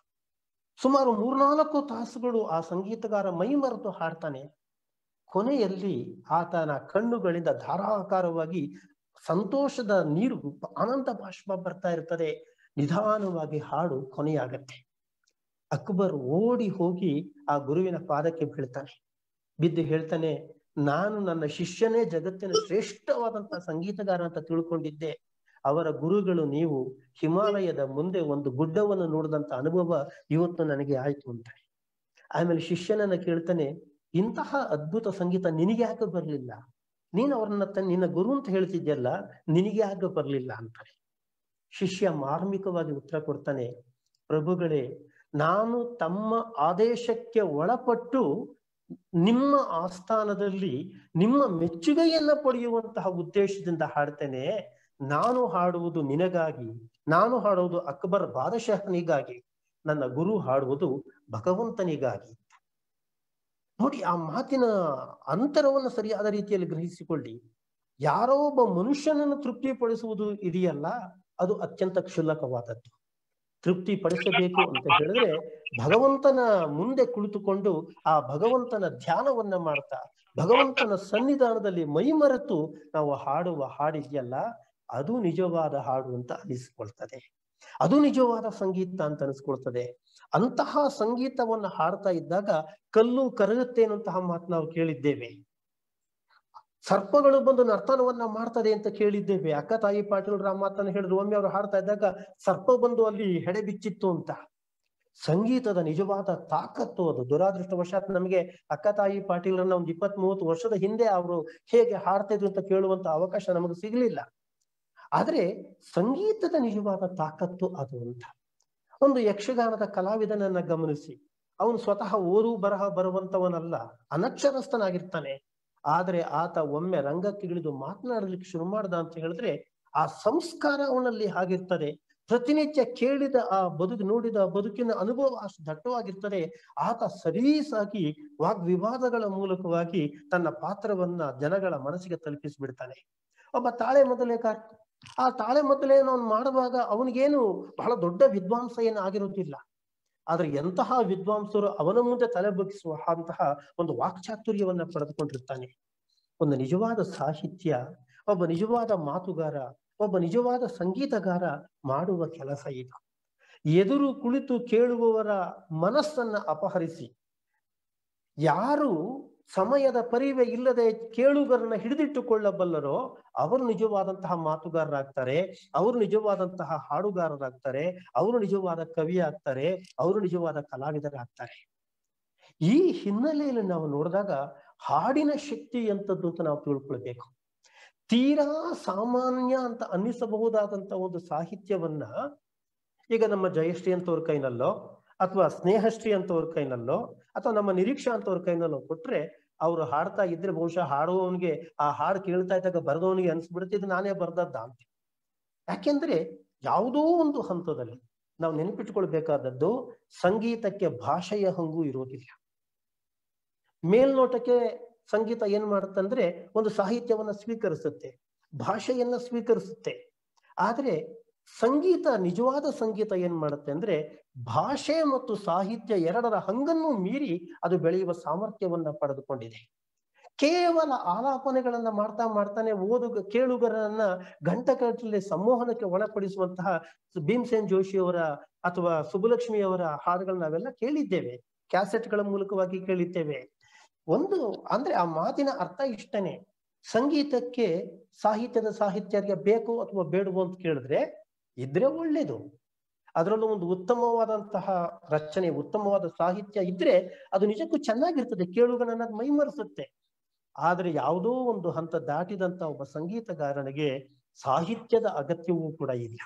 ಸುಮಾರು ಮೂರ್ನಾಲ್ಕು ತಾಸುಗಳು ಆ ಸಂಗೀತಗಾರ ಮೈ ಮರೆತು ಹಾಡ್ತಾನೆ ಕೊನೆಯಲ್ಲಿ ಆತನ ಕಣ್ಣುಗಳಿಂದ ಧಾರಾಕಾರವಾಗಿ ಸಂತೋಷದ ನೀರು ಆನಂದ ಬಾಷ್ಪ ಬರ್ತಾ ಇರ್ತದೆ ನಿಧಾನವಾಗಿ ಹಾಡು ಕೊನೆಯಾಗತ್ತೆ ಅಕ್ಬರ್ ಓಡಿ ಹೋಗಿ ಆ ಗುರುವಿನ ಪಾದಕ್ಕೆ ಬೀಳ್ತಾನೆ ಬಿದ್ದು ಹೇಳ್ತಾನೆ ನಾನು ನನ್ನ ಶಿಷ್ಯನೇ ಜಗತ್ತಿನ ಶ್ರೇಷ್ಠವಾದಂತಹ ಸಂಗೀತಗಾರ ಅಂತ ತಿಳ್ಕೊಂಡಿದ್ದೆ ಅವರ ಗುರುಗಳು ನೀವು ಹಿಮಾಲಯದ ಮುಂದೆ ಒಂದು ಗುಡ್ಡವನ್ನು ನೋಡಿದಂತ ಅನುಭವ ಇವತ್ತು ನನಗೆ ಆಯ್ತು ಅಂತಾನೆ ಆಮೇಲೆ ಶಿಷ್ಯನನ್ನ ಕೇಳ್ತಾನೆ ಇಂತಹ ಅದ್ಭುತ ಸಂಗೀತ ನಿನಗೆ ಯಾಕೆ ಬರ್ಲಿಲ್ಲ ನೀನು ಅವ್ರನ್ನ ತ- ನಿನ್ನ ಗುರು ಅಂತ ಹೇಳ್ತಿದ್ಯಲ್ಲ ನಿನಗೆ ಯಾಕೆ ಬರ್ಲಿಲ್ಲ ಅಂತಾರೆ ಶಿಷ್ಯ ಮಾರ್ಮಿಕವಾಗಿ ಉತ್ತರ ಕೊಡ್ತಾನೆ ಪ್ರಭುಗಳೇ ನಾನು ತಮ್ಮ ಆದೇಶಕ್ಕೆ ಒಳಪಟ್ಟು ನಿಮ್ಮ ಆಸ್ಥಾನದಲ್ಲಿ ನಿಮ್ಮ ಮೆಚ್ಚುಗೆಯನ್ನ ಪಡೆಯುವಂತಹ ಉದ್ದೇಶದಿಂದ ಹಾಡ್ತೇನೆ ನಾನು ಹಾಡುವುದು ನಿನಗಾಗಿ ನಾನು ಹಾಡುವುದು ಅಕ್ಬರ್ ಬಾದಶಾಹನಿಗಾಗಿ ನನ್ನ ಗುರು ಹಾಡುವುದು ಭಗವಂತನಿಗಾಗಿ ನೋಡಿ ಆ ಮಾತಿನ ಅಂತರವನ್ನು ಸರಿಯಾದ ರೀತಿಯಲ್ಲಿ ಗ್ರಹಿಸಿಕೊಳ್ಳಿ ಯಾರೋ ಒಬ್ಬ ಮನುಷ್ಯನನ್ನು ತೃಪ್ತಿಪಡಿಸುವುದು ಇದೆಯಲ್ಲ ಅದು ಅತ್ಯಂತ ಕ್ಷುಲ್ಲಕವಾದದ್ದು ತೃಪ್ತಿ ಪಡಿಸಬೇಕು ಅಂತ ಹೇಳಿದ್ರೆ ಭಗವಂತನ ಮುಂದೆ ಕುಳಿತುಕೊಂಡು ಆ ಭಗವಂತನ ಧ್ಯಾನವನ್ನ ಮಾಡ್ತಾ ಭಗವಂತನ ಸನ್ನಿಧಾನದಲ್ಲಿ ಮೈಮರೆತು ನಾವು ಹಾಡುವ ಹಾಡಿದೆಯಲ್ಲ ಅದು ನಿಜವಾದ ಹಾಡು ಅಂತ ಅನಿಸ್ಕೊಳ್ತದೆ ಅದು ನಿಜವಾದ ಸಂಗೀತ ಅಂತ ಅನಿಸ್ಕೊಳ್ತದೆ ಅಂತಹ ಸಂಗೀತವನ್ನ ಹಾಡ್ತಾ ಇದ್ದಾಗ ಕಲ್ಲು ಕರಗುತ್ತೆ ಅನ್ನುವಂತಹ ಮಾತು ನಾವು ಕೇಳಿದ್ದೇವೆ ಸರ್ಪಗಳು ಬಂದು ನರ್ತನವನ್ನ ಮಾಡ್ತದೆ ಅಂತ ಕೇಳಿದ್ದೇವೆ ಅಕ್ಕ ತಾಯಿ ಪಾಟೀಲ್ ಆ ಮಾತನ್ನ ಹೇಳಿದ್ರು ಒಮ್ಮೆ ಅವರು ಹಾಡ್ತಾ ಇದ್ದಾಗ ಸರ್ಪ ಬಂದು ಅಲ್ಲಿ ಹೆಡೆ ಬಿಚ್ಚಿತ್ತು ಅಂತ ಸಂಗೀತದ ನಿಜವಾದ ತಾಕತ್ತು ಅದು ದುರಾದೃಷ್ಟವಶಾತ್ ನಮಗೆ ಅಕ್ಕ ತಾಯಿ ಪಾಟೀಲ್ರನ್ನ ಒಂದು ಇಪ್ಪತ್ತ್ ಮೂವತ್ತು ವರ್ಷದ ಹಿಂದೆ ಅವರು ಹೇಗೆ ಹಾಡ್ತಾ ಇದ್ರು ಅಂತ ಕೇಳುವಂತ ಅವಕಾಶ ನಮಗೆ ಸಿಗಲಿಲ್ಲ ಆದ್ರೆ ಸಂಗೀತದ ನಿಜವಾದ ತಾಕತ್ತು ಅದು ಅಂತ ಒಂದು ಯಕ್ಷಗಾನದ ಕಲಾವಿದನನ್ನ ಗಮನಿಸಿ ಅವನು ಸ್ವತಃ ಓದು ಬರಹ ಬರುವಂತವನಲ್ಲ ಅನಕ್ಷರಸ್ಥನಾಗಿರ್ತಾನೆ ಆದ್ರೆ ಆತ ಒಮ್ಮೆ ರಂಗಕ್ಕಿಳಿದು ಮಾತನಾಡಲಿಕ್ಕೆ ಶುರು ಮಾಡ್ದ ಅಂತ ಹೇಳಿದ್ರೆ ಆ ಸಂಸ್ಕಾರ ಅವನಲ್ಲಿ ಹಾಗಿರ್ತದೆ ಪ್ರತಿನಿತ್ಯ ಕೇಳಿದ ಆ ಬದುಕು ನೋಡಿದ ಆ ಬದುಕಿನ ಅನುಭವ ಅಷ್ಟು ದಟ್ಟವಾಗಿರ್ತದೆ ಆತ ಸರೀಸಾಗಿ ವಾಗ್ವಿವಾದಗಳ ಮೂಲಕವಾಗಿ ತನ್ನ ಪಾತ್ರವನ್ನ ಜನಗಳ ಮನಸ್ಸಿಗೆ ತಲುಪಿಸಿಬಿಡ್ತಾನೆ ಒಬ್ಬ ತಾಳೆ ಮೊದಲೇಕಾರ ಆ ತಾಳೆ ಮೊದಲೇನು ಅವ್ನು ಮಾಡುವಾಗ ಅವನಿಗೇನು ಬಹಳ ದೊಡ್ಡ ವಿದ್ವಾಂಸ ಏನು ಆಗಿರುವುದಿಲ್ಲ ಆದ್ರೆ ಎಂತಹ ವಿದ್ವಾಂಸರು ಅವನ ಮುಂದೆ ತಲೆ ಬಗ್ಗಿಸುವ ಅಂತಹ ಒಂದು ವಾಕ್ಚಾತುರ್ಯವನ್ನ ಪಡೆದುಕೊಂಡಿರ್ತಾನೆ ಒಂದು ನಿಜವಾದ ಸಾಹಿತ್ಯ ಒಬ್ಬ ನಿಜವಾದ ಮಾತುಗಾರ ಒಬ್ಬ ನಿಜವಾದ ಸಂಗೀತಗಾರ ಮಾಡುವ ಕೆಲಸ ಇದು ಎದುರು ಕುಳಿತು ಕೇಳುವವರ ಮನಸ್ಸನ್ನ ಅಪಹರಿಸಿ ಯಾರು ಸಮಯದ ಪರಿವೆ ಇಲ್ಲದೆ ಕೇಳುಗರನ್ನ ಹಿಡಿದಿಟ್ಟುಕೊಳ್ಳಬಲ್ಲರೋ ಅವರು ನಿಜವಾದಂತಹ ಮಾತುಗಾರರಾಗ್ತಾರೆ ಅವರು ನಿಜವಾದಂತಹ ಹಾಡುಗಾರರಾಗ್ತಾರೆ ಅವರು ನಿಜವಾದ ಕವಿ ಆಗ್ತಾರೆ ಅವರು ನಿಜವಾದ ಕಲಾವಿದರಾಗ್ತಾರೆ ಈ ಹಿನ್ನೆಲೆಯಲ್ಲಿ ನಾವು ನೋಡಿದಾಗ ಹಾಡಿನ ಶಕ್ತಿ ಎಂತದ್ದು ಅಂತ ನಾವು ತಿಳ್ಕೊಳ್ಬೇಕು ತೀರಾ ಸಾಮಾನ್ಯ ಅಂತ ಅನ್ನಿಸಬಹುದಾದಂತ ಒಂದು ಸಾಹಿತ್ಯವನ್ನ ಈಗ ನಮ್ಮ ಜಯಶ್ರೀ ಅಂತವ್ರ ಕೈನಲ್ಲೋ ಅಥವಾ ಸ್ನೇಹಶ್ರೀ ಅಂತವ್ರ ಕೈನಲ್ಲೋ ಅಥವಾ ನಮ್ಮ ನಿರೀಕ್ಷಾ ಅಂತವ್ರ ಕೈನಲ್ಲೋ ಕೊಟ್ರೆ ಅವ್ರು ಹಾಡ್ತಾ ಇದ್ರೆ ಬಹುಶಃ ಹಾಡುವವನಿಗೆ ಆ ಹಾಡು ಕೇಳ್ತಾ ಇದ್ದಾಗ ಬರೆದವನಿಗೆ ಅನ್ಸ್ಬಿಡುತ್ತೆ ಇದು ನಾನೇ ಬರ್ದದ್ದ ಅಂತ ಯಾಕೆಂದ್ರೆ ಯಾವುದೋ ಒಂದು ಹಂತದಲ್ಲಿ ನಾವು ನೆನಪಿಟ್ಕೊಳ್ಬೇಕಾದದ್ದು ಸಂಗೀತಕ್ಕೆ ಭಾಷೆಯ ಹಂಗು ಇರೋದಿಲ್ಲ ಮೇಲ್ನೋಟಕ್ಕೆ ಸಂಗೀತ ಏನ್ ಮಾಡುತ್ತಂದ್ರೆ ಒಂದು ಸಾಹಿತ್ಯವನ್ನ ಸ್ವೀಕರಿಸುತ್ತೆ ಭಾಷೆಯನ್ನ ಸ್ವೀಕರಿಸುತ್ತೆ ಆದ್ರೆ ಸಂಗೀತ ನಿಜವಾದ ಸಂಗೀತ ಏನ್ ಮಾಡುತ್ತೆ ಅಂದ್ರೆ ಭಾಷೆ ಮತ್ತು ಸಾಹಿತ್ಯ ಎರಡರ ಹಂಗನ್ನು ಮೀರಿ ಅದು ಬೆಳೆಯುವ ಸಾಮರ್ಥ್ಯವನ್ನ ಪಡೆದುಕೊಂಡಿದೆ ಕೇವಲ ಆಲಾಪನೆಗಳನ್ನ ಮಾಡ್ತಾ ಮಾಡ್ತಾನೆ ಓದುಗ ಕೇಳುಗರನ್ನ ಗಂಟಕಟ್ಟಲೆ ಸಂಮೋಹನಕ್ಕೆ ಒಳಪಡಿಸುವಂತಹ ಭೀಮಸೇನ್ ಜೋಶಿಯವರ ಅಥವಾ ಸುಬ್ಬಲಕ್ಷ್ಮಿಯವರ ಹಾಡುಗಳನ್ನ ನಾವೆಲ್ಲ ಕೇಳಿದ್ದೇವೆ ಕ್ಯಾಸೆಟ್ಗಳ ಮೂಲಕವಾಗಿ ಕೇಳಿದ್ದೇವೆ ಒಂದು ಅಂದ್ರೆ ಆ ಮಾತಿನ ಅರ್ಥ ಇಷ್ಟನೇ ಸಂಗೀತಕ್ಕೆ ಸಾಹಿತ್ಯದ ಸಾಹಿತ್ಯರಿಗೆ ಬೇಕು ಅಥವಾ ಬೇಡವೋ ಅಂತ ಕೇಳಿದ್ರೆ ಇದ್ರೆ ಒಳ್ಳೇದು ಅದರಲ್ಲೂ ಒಂದು ಉತ್ತಮವಾದಂತಹ ರಚನೆ ಉತ್ತಮವಾದ ಸಾಹಿತ್ಯ ಇದ್ರೆ ಅದು ನಿಜಕ್ಕೂ ಚೆನ್ನಾಗಿರ್ತದೆ ಕೇಳುಗನನ್ನ ಮೈಮರೆಸುತ್ತೆ ಆದ್ರೆ ಯಾವುದೋ ಒಂದು ಹಂತ ದಾಟಿದಂತ ಒಬ್ಬ ಸಂಗೀತಗಾರನಿಗೆ ಸಾಹಿತ್ಯದ ಅಗತ್ಯವೂ ಕೂಡ ಇಲ್ಲ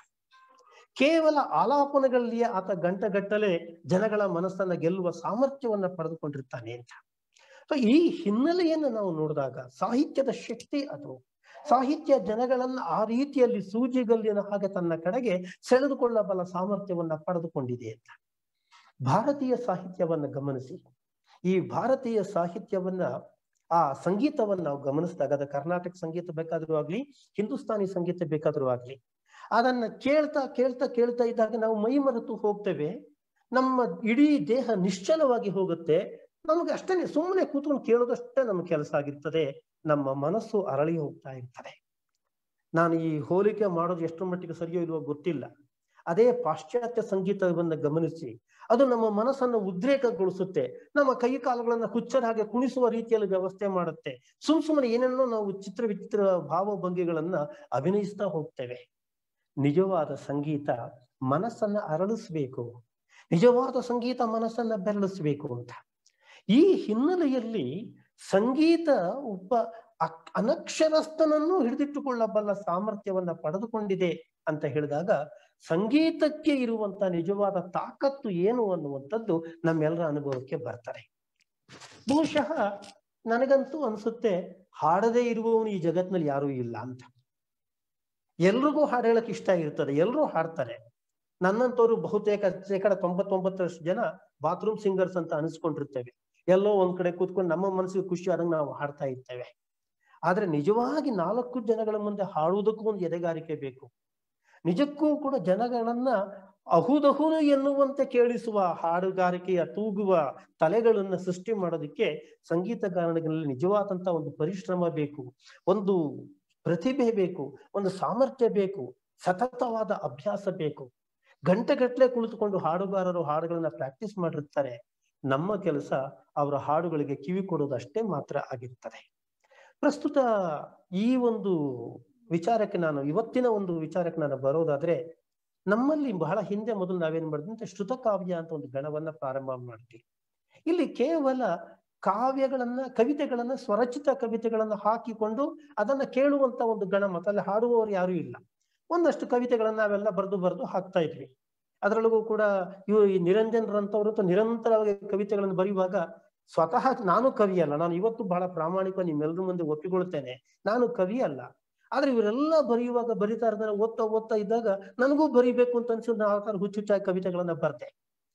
ಕೇವಲ ಆಲಾಪನೆಗಳಲ್ಲಿಯೇ ಆತ ಗಂಟಗಟ್ಟಲೆ ಜನಗಳ ಮನಸ್ಸನ್ನ ಗೆಲ್ಲುವ ಸಾಮರ್ಥ್ಯವನ್ನ ಪಡೆದುಕೊಂಡಿರ್ತಾನೆ ಅಂತ ಸೊ ಈ ಹಿನ್ನೆಲೆಯನ್ನು ನಾವು ನೋಡಿದಾಗ ಸಾಹಿತ್ಯದ ಶಕ್ತಿ ಅದು ಸಾಹಿತ್ಯ ಜನಗಳನ್ನ ಆ ರೀತಿಯಲ್ಲಿ ಸೂಜಿಗಲ್ಲಿನ ಹಾಗೆ ತನ್ನ ಕಡೆಗೆ ಸೆಳೆದುಕೊಳ್ಳಬಲ್ಲ ಸಾಮರ್ಥ್ಯವನ್ನ ಪಡೆದುಕೊಂಡಿದೆ ಅಂತ ಭಾರತೀಯ ಸಾಹಿತ್ಯವನ್ನ ಗಮನಿಸಿ ಈ ಭಾರತೀಯ ಸಾಹಿತ್ಯವನ್ನ ಆ ಸಂಗೀತವನ್ನ ನಾವು ಗಮನಿಸಿದಾಗ ಅದು ಕರ್ನಾಟಕ ಸಂಗೀತ ಬೇಕಾದ್ರೂ ಆಗ್ಲಿ ಹಿಂದೂಸ್ತಾನಿ ಸಂಗೀತ ಬೇಕಾದ್ರೂ ಆಗ್ಲಿ ಅದನ್ನ ಕೇಳ್ತಾ ಕೇಳ್ತಾ ಕೇಳ್ತಾ ಇದ್ದಾಗ ನಾವು ಮೈ ಮರೆತು ಹೋಗ್ತೇವೆ ನಮ್ಮ ಇಡೀ ದೇಹ ನಿಶ್ಚಲವಾಗಿ ಹೋಗುತ್ತೆ ನಮಗೆ ಅಷ್ಟೇ ಸುಮ್ಮನೆ ಕೂತ್ಕೊಂಡು ಕೇಳೋದಷ್ಟೇ ನಮ್ಮ ಕೆಲಸ ಆಗಿರ್ತದೆ ನಮ್ಮ ಮನಸ್ಸು ಅರಳಿ ಹೋಗ್ತಾ ಇರ್ತದೆ ನಾನು ಈ ಹೋಲಿಕೆ ಮಾಡೋದು ಎಷ್ಟು ಮಟ್ಟಿಗೆ ಸರಿಯೋ ಇಲ್ವೋ ಗೊತ್ತಿಲ್ಲ ಅದೇ ಪಾಶ್ಚಾತ್ಯ ಸಂಗೀತವನ್ನ ಗಮನಿಸಿ ಅದು ನಮ್ಮ ಮನಸ್ಸನ್ನು ಉದ್ರೇಕಗೊಳಿಸುತ್ತೆ ನಮ್ಮ ಕೈ ಕಾಲುಗಳನ್ನ ಹುಚ್ಚರ ಹಾಗೆ ಕುಣಿಸುವ ರೀತಿಯಲ್ಲಿ ವ್ಯವಸ್ಥೆ ಮಾಡುತ್ತೆ ಸುಮ್ ಸುಮ್ಮನೆ ಏನೇನೋ ನಾವು ಚಿತ್ರ ವಿಚಿತ್ರ ಭಾವಭಂಗಿಗಳನ್ನ ಅಭಿನಯಿಸ್ತಾ ಹೋಗ್ತೇವೆ ನಿಜವಾದ ಸಂಗೀತ ಮನಸ್ಸನ್ನ ಅರಳಿಸ್ಬೇಕು ನಿಜವಾದ ಸಂಗೀತ ಮನಸ್ಸನ್ನ ಬೆರಳಿಸ್ಬೇಕು ಅಂತ ಈ ಹಿನ್ನೆಲೆಯಲ್ಲಿ ಸಂಗೀತ ಒಬ್ಬ ಅಕ್- ಅನಕ್ಷರಸ್ಥನನ್ನು ಹಿಡಿದಿಟ್ಟುಕೊಳ್ಳಬಲ್ಲ ಸಾಮರ್ಥ್ಯವನ್ನ ಪಡೆದುಕೊಂಡಿದೆ ಅಂತ ಹೇಳಿದಾಗ ಸಂಗೀತಕ್ಕೆ ಇರುವಂತ ನಿಜವಾದ ತಾಕತ್ತು ಏನು ಅನ್ನುವಂಥದ್ದು ನಮ್ಮೆಲ್ಲರ ಅನುಭವಕ್ಕೆ ಬರ್ತಾರೆ ಬಹುಶಃ ನನಗಂತೂ ಅನ್ಸುತ್ತೆ ಹಾಡದೇ ಇರುವವನು ಈ ಜಗತ್ನಲ್ಲಿ ಯಾರೂ ಇಲ್ಲ ಅಂತ ಎಲ್ರಿಗೂ ಹಾಡು ಹೇಳಕ್ ಇಷ್ಟ ಇರ್ತದೆ ಎಲ್ಲರೂ ಹಾಡ್ತಾರೆ ನನ್ನಂತವ್ರು ಬಹುತೇಕ ಶೇಕಡ ತೊಂಬತ್ತೊಂಬತ್ತರಷ್ಟು ಜನ ಬಾತ್ರೂಮ್ ಸಿಂಗರ್ಸ್ ಅಂತ ಅನಿಸ್ಕೊಂಡಿರ್ತೇವೆ ಎಲ್ಲೋ ಒಂದ್ ಕಡೆ ಕೂತ್ಕೊಂಡು ನಮ್ಮ ಮನಸ್ಸಿಗೆ ಖುಷಿ ಆದಂಗೆ ನಾವು ಹಾಡ್ತಾ ಇರ್ತೇವೆ ಆದ್ರೆ ನಿಜವಾಗಿ ನಾಲ್ಕು ಜನಗಳ ಮುಂದೆ ಹಾಡುವುದಕ್ಕೂ ಒಂದು ಎದೆಗಾರಿಕೆ ಬೇಕು ನಿಜಕ್ಕೂ ಕೂಡ ಜನಗಳನ್ನ ಅಹುದಹುದು ಎನ್ನುವಂತೆ ಕೇಳಿಸುವ ಹಾಡುಗಾರಿಕೆಯ ತೂಗುವ ತಲೆಗಳನ್ನ ಸೃಷ್ಟಿ ಮಾಡೋದಕ್ಕೆ ಸಂಗೀತಗಾರನಿಗಳಲ್ಲಿ ನಿಜವಾದಂತ ಒಂದು ಪರಿಶ್ರಮ ಬೇಕು ಒಂದು ಪ್ರತಿಭೆ ಬೇಕು ಒಂದು ಸಾಮರ್ಥ್ಯ ಬೇಕು ಸತತವಾದ ಅಭ್ಯಾಸ ಬೇಕು ಗಂಟೆಗಟ್ಟಲೆ ಕುಳಿತುಕೊಂಡು ಹಾಡುಗಾರರು ಹಾಡುಗಳನ್ನ ಪ್ರಾಕ್ಟೀಸ್ ಮಾಡಿರ್ತಾರೆ ನಮ್ಮ ಕೆಲಸ ಅವರ ಹಾಡುಗಳಿಗೆ ಕಿವಿ ಕೊಡೋದು ಅಷ್ಟೇ ಮಾತ್ರ ಆಗಿರ್ತದೆ ಪ್ರಸ್ತುತ ಈ ಒಂದು ವಿಚಾರಕ್ಕೆ ನಾನು ಇವತ್ತಿನ ಒಂದು ವಿಚಾರಕ್ಕೆ ನಾನು ಬರೋದಾದ್ರೆ ನಮ್ಮಲ್ಲಿ ಬಹಳ ಹಿಂದೆ ಮೊದಲು ನಾವೇನ್ ಮಾಡಿದ್ವಿ ಅಂತ ಶ್ರುತಕಾವ್ಯ ಅಂತ ಒಂದು ಗಣವನ್ನ ಪ್ರಾರಂಭ ಮಾಡ್ತೀವಿ ಇಲ್ಲಿ ಕೇವಲ ಕಾವ್ಯಗಳನ್ನ ಕವಿತೆಗಳನ್ನ ಸ್ವರಚಿತ ಕವಿತೆಗಳನ್ನ ಹಾಕಿಕೊಂಡು ಅದನ್ನ ಕೇಳುವಂತ ಒಂದು ಗಣ ಮತ್ತೆ ಅಲ್ಲಿ ಹಾಡುವವರು ಯಾರು ಇಲ್ಲ ಒಂದಷ್ಟು ಕವಿತೆಗಳನ್ನ ನಾವೆಲ್ಲ ಬರೆದು ಬರೆದು ಹಾಕ್ತಾ ಇದ್ವಿ ಅದರೊಳಗೂ ಕೂಡ ಇವು ಈ ನಿರಂಜನರಂತವ್ರು ಅಂತೂ ನಿರಂತರವಾಗಿ ಕವಿತೆಗಳನ್ನು ಬರೆಯುವಾಗ ಸ್ವತಃ ನಾನು ಕವಿ ಅಲ್ಲ ನಾನು ಇವತ್ತು ಬಹಳ ಪ್ರಾಮಾಣಿಕ ನಿಮ್ಮೆಲ್ಲರ ಮುಂದೆ ಒಪ್ಪಿಕೊಳ್ತೇನೆ ನಾನು ಕವಿ ಅಲ್ಲ ಆದ್ರೆ ಇವರೆಲ್ಲ ಬರೆಯುವಾಗ ಬರಿತಾ ಇರ್ತಾರೆ ಓದ್ತಾ ಓದ್ತಾ ಇದ್ದಾಗ ನನಗೂ ಬರಿಬೇಕು ಅಂತ ಅನ್ಸಿ ನಾನು ಆ ತರ ಹುಚ್ಚುಚ್ಚಾಗಿ ಕವಿತೆಗಳನ್ನ ಬರ್ದೆ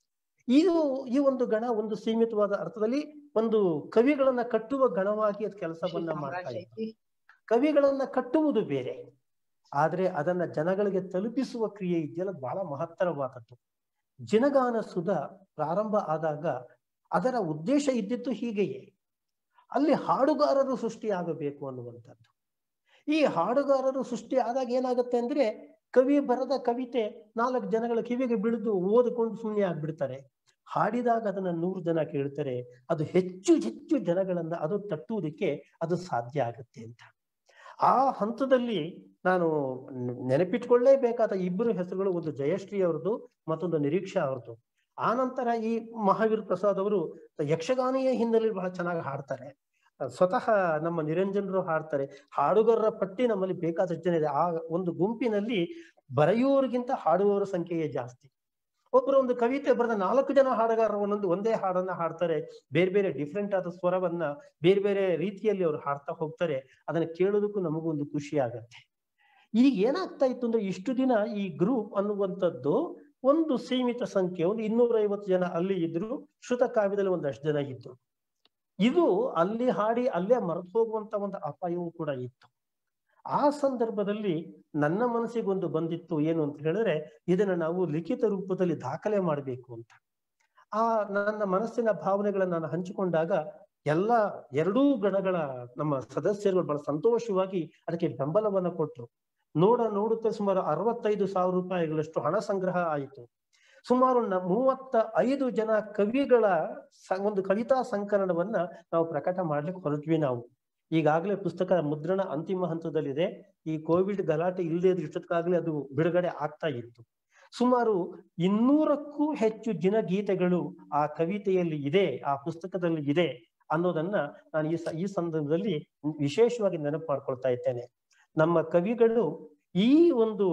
ಇದು ಈ ಒಂದು ಗಣ ಒಂದು ಸೀಮಿತವಾದ ಅರ್ಥದಲ್ಲಿ ಒಂದು ಕವಿಗಳನ್ನ ಕಟ್ಟುವ ಗಣವಾಗಿ ಅದ್ ಕೆಲಸವನ್ನ ಮಾಡ್ತಾ ಇತ್ತು ಕವಿಗಳನ್ನ ಕಟ್ಟುವುದು ಬೇರೆ ಆದ್ರೆ ಅದನ್ನ ಜನಗಳಿಗೆ ತಲುಪಿಸುವ ಕ್ರಿಯೆ ಇದೆಯಲ್ಲ ಬಹಳ ಮಹತ್ತರವಾದದ್ದು ಜನಗಾನ ಸುಧ ಪ್ರಾರಂಭ ಆದಾಗ ಅದರ ಉದ್ದೇಶ ಇದ್ದಿತ್ತು ಹೀಗೆಯೇ ಅಲ್ಲಿ ಹಾಡುಗಾರರು ಸೃಷ್ಟಿಯಾಗಬೇಕು ಅನ್ನುವಂಥದ್ದು ಈ ಹಾಡುಗಾರರು ಸೃಷ್ಟಿ ಆದಾಗ ಏನಾಗುತ್ತೆ ಅಂದ್ರೆ ಕವಿ ಬರದ ಕವಿತೆ ನಾಲ್ಕು ಜನಗಳ ಕಿವಿಗೆ ಬಿಳಿದು ಓದಿಕೊಂಡು ಸುಮ್ಮನೆ ಆಗ್ಬಿಡ್ತಾರೆ ಹಾಡಿದಾಗ ಅದನ್ನ ನೂರು ಜನ ಕೇಳ್ತಾರೆ ಅದು ಹೆಚ್ಚು ಹೆಚ್ಚು ಜನಗಳನ್ನ ಅದು ತಟ್ಟುವುದಕ್ಕೆ ಅದು ಸಾಧ್ಯ ಆಗುತ್ತೆ ಅಂತ ಆ ಹಂತದಲ್ಲಿ ನಾನು ನೆನಪಿಟ್ಕೊಳ್ಳೇಬೇಕಾದ ಇಬ್ಬರು ಹೆಸರುಗಳು ಒಂದು ಜಯಶ್ರೀ ಅವ್ರದ್ದು ಮತ್ತೊಂದು ನಿರೀಕ್ಷಾ ಅವ್ರದ್ದು ಆ ನಂತರ ಈ ಮಹಾವೀರ್ ಪ್ರಸಾದ್ ಅವರು ಯಕ್ಷಗಾನೀಯ ಹಿನ್ನೆಲೆಯಲ್ಲಿ ಬಹಳ ಚೆನ್ನಾಗಿ ಹಾಡ್ತಾರೆ ಸ್ವತಃ ನಮ್ಮ ನಿರಂಜನರು ಹಾಡ್ತಾರೆ ಹಾಡುಗಾರರ ಪಟ್ಟಿ ನಮ್ಮಲ್ಲಿ ಬೇಕಾದಷ್ಟು ಜನ ಇದೆ ಆ ಒಂದು ಗುಂಪಿನಲ್ಲಿ ಬರೆಯುವವರಿಗಿಂತ ಹಾಡುವವರ ಸಂಖ್ಯೆಯೇ ಜಾಸ್ತಿ ಒಬ್ಬರು ಒಂದು ಕವಿತೆ ಬರೆದ ನಾಲ್ಕು ಜನ ಹಾಡುಗಾರರು ಒಂದೊಂದು ಒಂದೇ ಹಾಡನ್ನ ಹಾಡ್ತಾರೆ ಬೇರೆ ಬೇರೆ ಡಿಫ್ರೆಂಟ್ ಆದ ಸ್ವರವನ್ನ ಬೇರೆ ಬೇರೆ ರೀತಿಯಲ್ಲಿ ಅವರು ಹಾಡ್ತಾ ಹೋಗ್ತಾರೆ ಅದನ್ನ ಕೇಳೋದಕ್ಕೂ ನಮಗೂ ಒಂದು ಖುಷಿ ಆಗತ್ತೆ ಈಗ ಏನಾಗ್ತಾ ಇತ್ತು ಅಂದ್ರೆ ಇಷ್ಟು ದಿನ ಈ ಗ್ರೂಪ್ ಅನ್ನುವಂಥದ್ದು ಒಂದು ಸೀಮಿತ ಸಂಖ್ಯೆ ಒಂದು ಇನ್ನೂರ ಐವತ್ತು ಜನ ಅಲ್ಲಿ ಇದ್ರು ಶ್ರುತ ಕಾವ್ಯದಲ್ಲಿ ಒಂದಷ್ಟು ಜನ ಇದ್ರು ಇದು ಅಲ್ಲಿ ಹಾಡಿ ಅಲ್ಲೇ ಮರೆತು ಹೋಗುವಂತ ಒಂದು ಅಪಾಯವೂ ಕೂಡ ಇತ್ತು ಆ ಸಂದರ್ಭದಲ್ಲಿ ನನ್ನ ಮನಸ್ಸಿಗೆ ಒಂದು ಬಂದಿತ್ತು ಏನು ಅಂತ ಹೇಳಿದ್ರೆ ಇದನ್ನ ನಾವು ಲಿಖಿತ ರೂಪದಲ್ಲಿ ದಾಖಲೆ ಮಾಡಬೇಕು ಅಂತ ಆ ನನ್ನ ಮನಸ್ಸಿನ ಭಾವನೆಗಳನ್ನ ನಾನು ಹಂಚಿಕೊಂಡಾಗ ಎಲ್ಲ ಎರಡೂ ಗಣಗಳ ನಮ್ಮ ಸದಸ್ಯರುಗಳು ಬಹಳ ಸಂತೋಷವಾಗಿ ಅದಕ್ಕೆ ಬೆಂಬಲವನ್ನ ಕೊಟ್ಟರು ನೋಡ ನೋಡುತ್ತೆ ಸುಮಾರು ಅರವತ್ತೈದು ಸಾವಿರ ರೂಪಾಯಿಗಳಷ್ಟು ಹಣ ಸಂಗ್ರಹ ಆಯಿತು ಸುಮಾರು ಮೂವತ್ತ ಐದು ಜನ ಕವಿಗಳ ಒಂದು ಕವಿತಾ ಸಂಕಲನವನ್ನ ನಾವು ಪ್ರಕಟ ಮಾಡ್ಲಿಕ್ಕೆ ಹೊರಟ್ವಿ ನಾವು ಈಗಾಗಲೇ ಪುಸ್ತಕ ಮುದ್ರಣ ಅಂತಿಮ ಹಂತದಲ್ಲಿದೆ ಈ ಕೋವಿಡ್ ಗಲಾಟೆ ಇಲ್ಲದೆ ಇದ್ರೆ ಇಷ್ಟಕ್ಕಾಗ್ಲೇ ಅದು ಬಿಡುಗಡೆ ಆಗ್ತಾ ಇತ್ತು ಸುಮಾರು ಇನ್ನೂರಕ್ಕೂ ಹೆಚ್ಚು ಜಿನಗೀತೆಗಳು ಆ ಕವಿತೆಯಲ್ಲಿ ಇದೆ ಆ ಪುಸ್ತಕದಲ್ಲಿ ಇದೆ ಅನ್ನೋದನ್ನ ನಾನು ಈ ಈ ಸಂದರ್ಭದಲ್ಲಿ ವಿಶೇಷವಾಗಿ ನೆನಪು ಮಾಡ್ಕೊಳ್ತಾ ಇದ್ದೇನೆ ನಮ್ಮ ಕವಿಗಳು ಈ ಒಂದು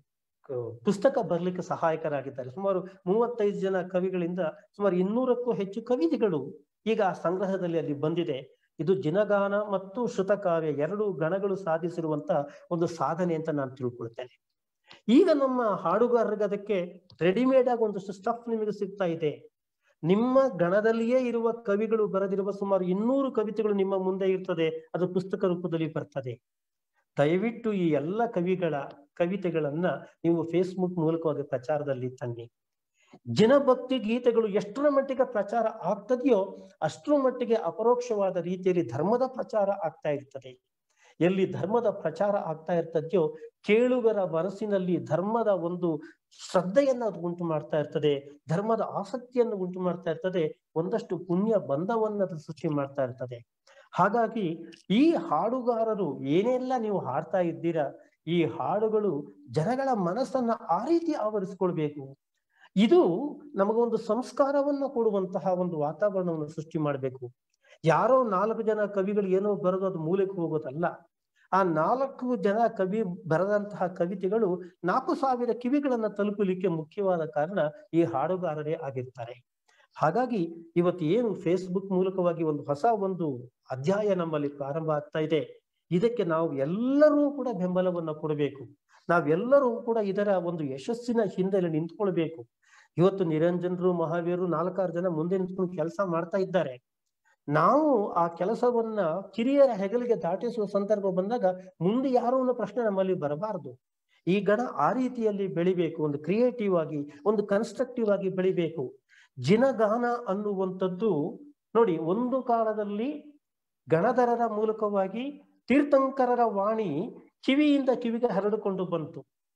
ಪುಸ್ತಕ ಬರ್ಲಿಕ್ಕೆ ಸಹಾಯಕರಾಗಿದ್ದಾರೆ ಸುಮಾರು ಮೂವತ್ತೈದು ಜನ ಕವಿಗಳಿಂದ ಸುಮಾರು ಇನ್ನೂರಕ್ಕೂ ಹೆಚ್ಚು ಕವಿತೆಗಳು ಈಗ ಆ ಸಂಗ್ರಹದಲ್ಲಿ ಅಲ್ಲಿ ಬಂದಿದೆ ಇದು ಜಿನಗಾನ ಮತ್ತು ಶ್ರುತಕಾವ್ಯ ಎರಡು ಗಣಗಳು ಸಾಧಿಸಿರುವಂತ ಒಂದು ಸಾಧನೆ ಅಂತ ನಾನು ತಿಳ್ಕೊಳ್ತೇನೆ ಈಗ ನಮ್ಮ ಹಾಡುಗಾರರಿಗೆ ಅದಕ್ಕೆ ರೆಡಿಮೇಡ್ ಆಗಿ ಒಂದಷ್ಟು ಸ್ಟಫ್ ನಿಮಗೆ ಸಿಗ್ತಾ ಇದೆ ನಿಮ್ಮ ಗಣದಲ್ಲಿಯೇ ಇರುವ ಕವಿಗಳು ಬರೆದಿರುವ ಸುಮಾರು ಇನ್ನೂರು ಕವಿತೆಗಳು ನಿಮ್ಮ ಮುಂದೆ ಇರ್ತದೆ ಅದು ಪುಸ್ತಕ ರೂಪದಲ್ಲಿ ಬರ್ತದೆ ದಯವಿಟ್ಟು ಈ ಎಲ್ಲ ಕವಿಗಳ ಕವಿತೆಗಳನ್ನ ನೀವು ಫೇಸ್ಬುಕ್ ಮೂಲಕವಾಗಿ ಪ್ರಚಾರದಲ್ಲಿ ತನ್ನಿ ಜನಭಕ್ತಿ ಗೀತೆಗಳು ಎಷ್ಟರ ಮಟ್ಟಿಗೆ ಪ್ರಚಾರ ಆಗ್ತದೆಯೋ ಅಷ್ಟರ ಮಟ್ಟಿಗೆ ಅಪರೋಕ್ಷವಾದ ರೀತಿಯಲ್ಲಿ ಧರ್ಮದ ಪ್ರಚಾರ ಆಗ್ತಾ ಇರ್ತದೆ ಎಲ್ಲಿ ಧರ್ಮದ ಪ್ರಚಾರ ಆಗ್ತಾ ಇರ್ತದೆಯೋ ಕೇಳುಗರ ಮನಸ್ಸಿನಲ್ಲಿ ಧರ್ಮದ ಒಂದು ಶ್ರದ್ಧೆಯನ್ನ ಅದು ಉಂಟು ಮಾಡ್ತಾ ಇರ್ತದೆ ಧರ್ಮದ ಆಸಕ್ತಿಯನ್ನು ಉಂಟು ಮಾಡ್ತಾ ಇರ್ತದೆ ಒಂದಷ್ಟು ಪುಣ್ಯ ಬಂಧವನ್ನ ಅದು ಸೃಷ್ಟಿ ಮಾಡ್ತಾ ಇರ್ತದೆ ಹಾಗಾಗಿ ಈ ಹಾಡುಗಾರರು ಏನೆಲ್ಲ ನೀವು ಹಾಡ್ತಾ ಇದ್ದೀರಾ ಈ ಹಾಡುಗಳು ಜನಗಳ ಮನಸ್ಸನ್ನ ಆ ರೀತಿ ಆವರಿಸ್ಕೊಳ್ಬೇಕು ಇದು ನಮಗೊಂದು ಸಂಸ್ಕಾರವನ್ನ ಕೊಡುವಂತಹ ಒಂದು ವಾತಾವರಣವನ್ನು ಸೃಷ್ಟಿ ಮಾಡಬೇಕು ಯಾರೋ ನಾಲ್ಕು ಜನ ಕವಿಗಳು ಏನೋ ಬರೆದು ಅದು ಮೂಲಕ್ಕೆ ಹೋಗೋದಲ್ಲ ಆ ನಾಲ್ಕು ಜನ ಕವಿ ಬರೆದಂತಹ ಕವಿತೆಗಳು ನಾಲ್ಕು ಸಾವಿರ ಕಿವಿಗಳನ್ನ ತಲುಪಲಿಕ್ಕೆ ಮುಖ್ಯವಾದ ಕಾರಣ ಈ ಹಾಡುಗಾರರೇ ಆಗಿರ್ತಾರೆ ಹಾಗಾಗಿ ಇವತ್ತು ಏನು ಫೇಸ್ಬುಕ್ ಮೂಲಕವಾಗಿ ಒಂದು ಹೊಸ ಒಂದು ಅಧ್ಯಾಯ ನಮ್ಮಲ್ಲಿ ಪ್ರಾರಂಭ ಆಗ್ತಾ ಇದೆ ಇದಕ್ಕೆ ನಾವು ಎಲ್ಲರೂ ಕೂಡ ಬೆಂಬಲವನ್ನ ಕೊಡಬೇಕು ನಾವೆಲ್ಲರೂ ಕೂಡ ಇದರ ಒಂದು ಯಶಸ್ಸಿನ ಹಿಂದೆ ನಿಂತ್ಕೊಳ್ಬೇಕು ಇವತ್ತು ನಿರಂಜನರು ಮಹಾವೀರರು ನಾಲ್ಕಾರು ಜನ ಮುಂದೆ ನಿಂತ್ಕೊಂಡು ಕೆಲಸ ಮಾಡ್ತಾ ಇದ್ದಾರೆ ನಾವು ಆ ಕೆಲಸವನ್ನ ಕಿರಿಯರ ಹೆಗಲಿಗೆ ದಾಟಿಸುವ ಸಂದರ್ಭ ಬಂದಾಗ ಮುಂದೆ ಯಾರೋ ಒಂದು ಪ್ರಶ್ನೆ ನಮ್ಮಲ್ಲಿ ಬರಬಾರದು ಈ ಗಣ ಆ ರೀತಿಯಲ್ಲಿ ಬೆಳಿಬೇಕು ಒಂದು ಕ್ರಿಯೇಟಿವ್ ಆಗಿ ಒಂದು ಕನ್ಸ್ಟ್ರಕ್ಟಿವ್ ಆಗಿ ಬೆಳಿಬೇಕು ಜಿನಗಾನ ಅನ್ನುವಂಥದ್ದು ನೋಡಿ ಒಂದು ಕಾಲದಲ್ಲಿ ಗಣಧರರ ಮೂಲಕವಾಗಿ ತೀರ್ಥಂಕರರ ವಾಣಿ ಕಿವಿಯಿಂದ ಕಿವಿಗೆ ಹರಡಿಕೊಂಡು ಬಂತು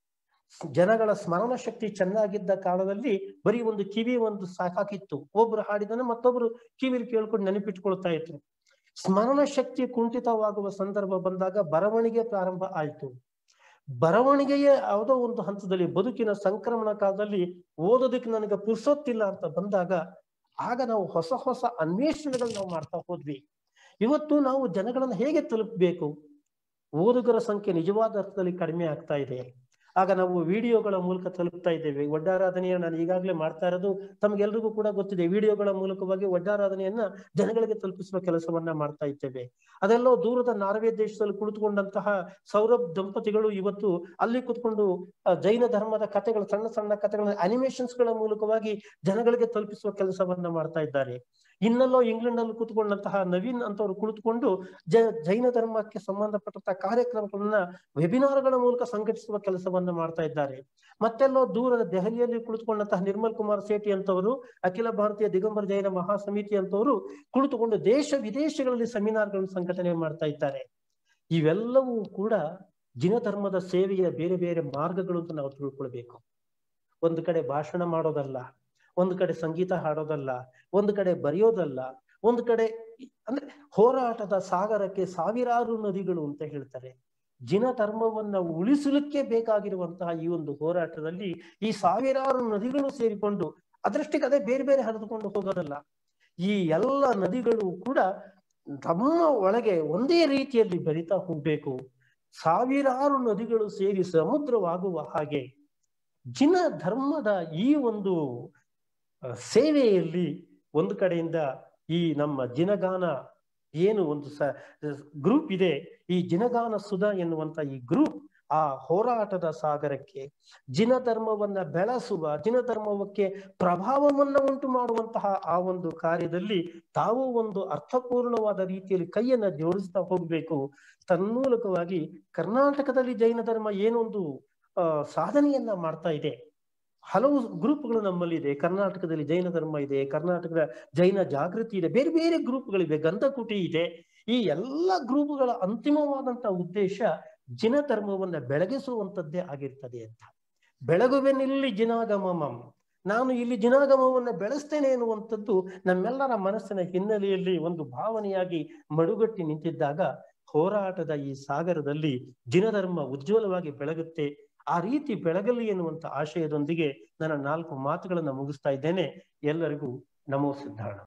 ಜನಗಳ ಸ್ಮರಣ ಶಕ್ತಿ ಚೆನ್ನಾಗಿದ್ದ ಕಾಲದಲ್ಲಿ ಬರೀ ಒಂದು ಕಿವಿ ಒಂದು ಸಾಕಾಗಿತ್ತು ಒಬ್ರು ಹಾಡಿದನ ಮತ್ತೊಬ್ರು ಕಿವಿಲಿ ಕೇಳ್ಕೊಂಡು ನೆನಪಿಟ್ಕೊಳ್ತಾ ಇದ್ರು ಸ್ಮರಣ ಶಕ್ತಿ ಕುಂಠಿತವಾಗುವ ಸಂದರ್ಭ ಬಂದಾಗ ಬರವಣಿಗೆ ಪ್ರಾರಂಭ ಆಯ್ತು ಬರವಣಿಗೆಯೇ ಯಾವುದೋ ಒಂದು ಹಂತದಲ್ಲಿ ಬದುಕಿನ ಸಂಕ್ರಮಣ ಕಾಲದಲ್ಲಿ ಓದೋದಕ್ಕೆ ನನಗೆ ಪುರ್ಸೊತ್ತಿಲ್ಲ ಅಂತ ಬಂದಾಗ ಆಗ ನಾವು ಹೊಸ ಹೊಸ ಅನ್ವೇಷಣೆಗಳು ನಾವು ಮಾಡ್ತಾ ಹೋದ್ವಿ ಇವತ್ತು ನಾವು ಜನಗಳನ್ನ ಹೇಗೆ ತಲುಪಬೇಕು ಓದುಗರ ಸಂಖ್ಯೆ ನಿಜವಾದ ಅರ್ಥದಲ್ಲಿ ಕಡಿಮೆ ಆಗ್ತಾ ಇದೆ ಆಗ ನಾವು ವಿಡಿಯೋಗಳ ಮೂಲಕ ತಲುಪ್ತಾ ಇದ್ದೇವೆ ಒಡ್ಡಾರಾಧನೆಯ ನಾನು ಈಗಾಗಲೇ ಮಾಡ್ತಾ ಇರೋದು ತಮ್ಗೆಲ್ರಿಗೂ ಕೂಡ ಗೊತ್ತಿದೆ ವಿಡಿಯೋಗಳ ಮೂಲಕವಾಗಿ ಒಡ್ಡಾರಾಧನೆಯನ್ನ ಜನಗಳಿಗೆ ತಲುಪಿಸುವ ಕೆಲಸವನ್ನ ಮಾಡ್ತಾ ಇದ್ದೇವೆ ಅದೆಲ್ಲೋ ದೂರದ ನಾರ್ವೆ ದೇಶದಲ್ಲಿ ಕುಳಿತುಕೊಂಡಂತಹ ಸೌರಭ್ ದಂಪತಿಗಳು ಇವತ್ತು ಅಲ್ಲಿ ಕುತ್ಕೊಂಡು ಜೈನ ಧರ್ಮದ ಕಥೆಗಳು ಸಣ್ಣ ಸಣ್ಣ ಕಥೆಗಳ ಅನಿಮೇಷನ್ಸ್ ಗಳ ಮೂಲಕವಾಗಿ ಜನಗಳಿಗೆ ತಲುಪಿಸುವ ಕೆಲಸವನ್ನ ಮಾಡ್ತಾ ಇದ್ದಾರೆ ಇನ್ನೆಲ್ಲೋ ಇಂಗ್ಲೆಂಡ್ ಅಲ್ಲಿ ಕೂತ್ಕೊಂಡಂತಹ ನವೀನ್ ಅಂತವ್ರು ಕುಳಿತುಕೊಂಡು ಜ ಜೈನ ಧರ್ಮಕ್ಕೆ ಸಂಬಂಧಪಟ್ಟಂತಹ ಕಾರ್ಯಕ್ರಮಗಳನ್ನ ವೆಬಿನಾರ್ಗಳ ಮೂಲಕ ಸಂಘಟಿಸುವ ಕೆಲಸವನ್ನ ಮಾಡ್ತಾ ಇದ್ದಾರೆ ಮತ್ತೆಲ್ಲೋ ದೂರದ ದೆಹಲಿಯಲ್ಲಿ ಕುಳಿತುಕೊಂಡಂತಹ ನಿರ್ಮಲ್ ಕುಮಾರ್ ಸೇಠಿ ಅಂತವರು ಅಖಿಲ ಭಾರತೀಯ ದಿಗಂಬರ ಜೈನ ಮಹಾಸಮಿತಿ ಅಂತವರು ಕುಳಿತುಕೊಂಡು ದೇಶ ವಿದೇಶಗಳಲ್ಲಿ ಸೆಮಿನಾರ್ಗಳನ್ನು ಸಂಘಟನೆ ಮಾಡ್ತಾ ಇದ್ದಾರೆ ಇವೆಲ್ಲವೂ ಕೂಡ ಜಿನ ಧರ್ಮದ ಸೇವೆಯ ಬೇರೆ ಬೇರೆ ಮಾರ್ಗಗಳು ಅಂತ ನಾವು ತಿಳ್ಕೊಳ್ಬೇಕು ಒಂದು ಕಡೆ ಭಾಷಣ ಮಾಡೋದಲ್ಲ ಒಂದು ಕಡೆ ಸಂಗೀತ ಹಾಡೋದಲ್ಲ ಒಂದು ಕಡೆ ಬರೆಯೋದಲ್ಲ ಒಂದು ಕಡೆ ಅಂದ್ರೆ ಹೋರಾಟದ ಸಾಗರಕ್ಕೆ ಸಾವಿರಾರು ನದಿಗಳು ಅಂತ ಹೇಳ್ತಾರೆ ಜಿನ ಧರ್ಮವನ್ನ ಉಳಿಸಲಿಕ್ಕೆ ಬೇಕಾಗಿರುವಂತಹ ಈ ಒಂದು ಹೋರಾಟದಲ್ಲಿ ಈ ಸಾವಿರಾರು ನದಿಗಳು ಸೇರಿಕೊಂಡು ಅದರಷ್ಟಕ್ಕೆ ಅದೇ ಬೇರೆ ಬೇರೆ ಹರಿದುಕೊಂಡು ಹೋಗೋದಲ್ಲ ಈ ಎಲ್ಲ ನದಿಗಳು ಕೂಡ ತಮ್ಮ ಒಳಗೆ ಒಂದೇ ರೀತಿಯಲ್ಲಿ ಬೆರಿತಾ ಹೋಗ್ಬೇಕು ಸಾವಿರಾರು ನದಿಗಳು ಸೇರಿ ಸಮುದ್ರವಾಗುವ ಹಾಗೆ ಜಿನ ಧರ್ಮದ ಈ ಒಂದು ಸೇವೆಯಲ್ಲಿ ಒಂದು ಕಡೆಯಿಂದ ಈ ನಮ್ಮ ಜಿನಗಾನ ಏನು ಒಂದು ಸ ಗ್ರೂಪ್ ಇದೆ ಈ ಜಿನಗಾನ ಸುಧಾ ಎನ್ನುವಂತ ಈ ಗ್ರೂಪ್ ಆ ಹೋರಾಟದ ಸಾಗರಕ್ಕೆ ಜಿನ ಧರ್ಮವನ್ನ ಬೆಳೆಸುವ ಜಿನ ಧರ್ಮಕ್ಕೆ ಪ್ರಭಾವವನ್ನ ಉಂಟು ಮಾಡುವಂತಹ ಆ ಒಂದು ಕಾರ್ಯದಲ್ಲಿ ತಾವು ಒಂದು ಅರ್ಥಪೂರ್ಣವಾದ ರೀತಿಯಲ್ಲಿ ಕೈಯನ್ನ ಜೋಡಿಸ್ತಾ ಹೋಗ್ಬೇಕು ತನ್ಮೂಲಕವಾಗಿ ಕರ್ನಾಟಕದಲ್ಲಿ ಜೈನ ಧರ್ಮ ಏನೊಂದು ಅಹ್ ಸಾಧನೆಯನ್ನ ಮಾಡ್ತಾ ಇದೆ ಹಲವು ಗ್ರೂಪ್ಗಳು ನಮ್ಮಲ್ಲಿ ಇದೆ ಕರ್ನಾಟಕದಲ್ಲಿ ಜೈನ ಧರ್ಮ ಇದೆ ಕರ್ನಾಟಕದ ಜೈನ ಜಾಗೃತಿ ಇದೆ ಬೇರೆ ಬೇರೆ ಗ್ರೂಪ್ಗಳಿವೆ ಗಂಧಕುಟಿ ಇದೆ ಈ ಎಲ್ಲ ಗ್ರೂಪ್ಗಳ ಅಂತಿಮವಾದಂತಹ ಉದ್ದೇಶ ಜಿನ ಧರ್ಮವನ್ನ ಬೆಳಗಿಸುವಂತದ್ದೇ ಆಗಿರ್ತದೆ ಅಂತ ಬೆಳಗುವೆನಿಲ್ಲಿ ಜಿನಾಗಮಮಂ ನಾನು ಇಲ್ಲಿ ಜಿನಾಗಮವನ್ನ ಬೆಳೆಸ್ತೇನೆ ಎನ್ನುವಂಥದ್ದು ನಮ್ಮೆಲ್ಲರ ಮನಸ್ಸಿನ ಹಿನ್ನೆಲೆಯಲ್ಲಿ ಒಂದು ಭಾವನೆಯಾಗಿ ಮಡುಗಟ್ಟಿ ನಿಂತಿದ್ದಾಗ ಹೋರಾಟದ ಈ ಸಾಗರದಲ್ಲಿ ಜಿನಧರ್ಮ ಉಜ್ವಲವಾಗಿ ಬೆಳಗುತ್ತೆ ಆ ರೀತಿ ಬೆಳಗಲಿ ಎನ್ನುವಂತ ಆಶಯದೊಂದಿಗೆ ನನ್ನ ನಾಲ್ಕು ಮಾತುಗಳನ್ನ ಮುಗಿಸ್ತಾ ಇದ್ದೇನೆ ಎಲ್ಲರಿಗೂ ನಮೋ ಸಿದ್ಧಾಣ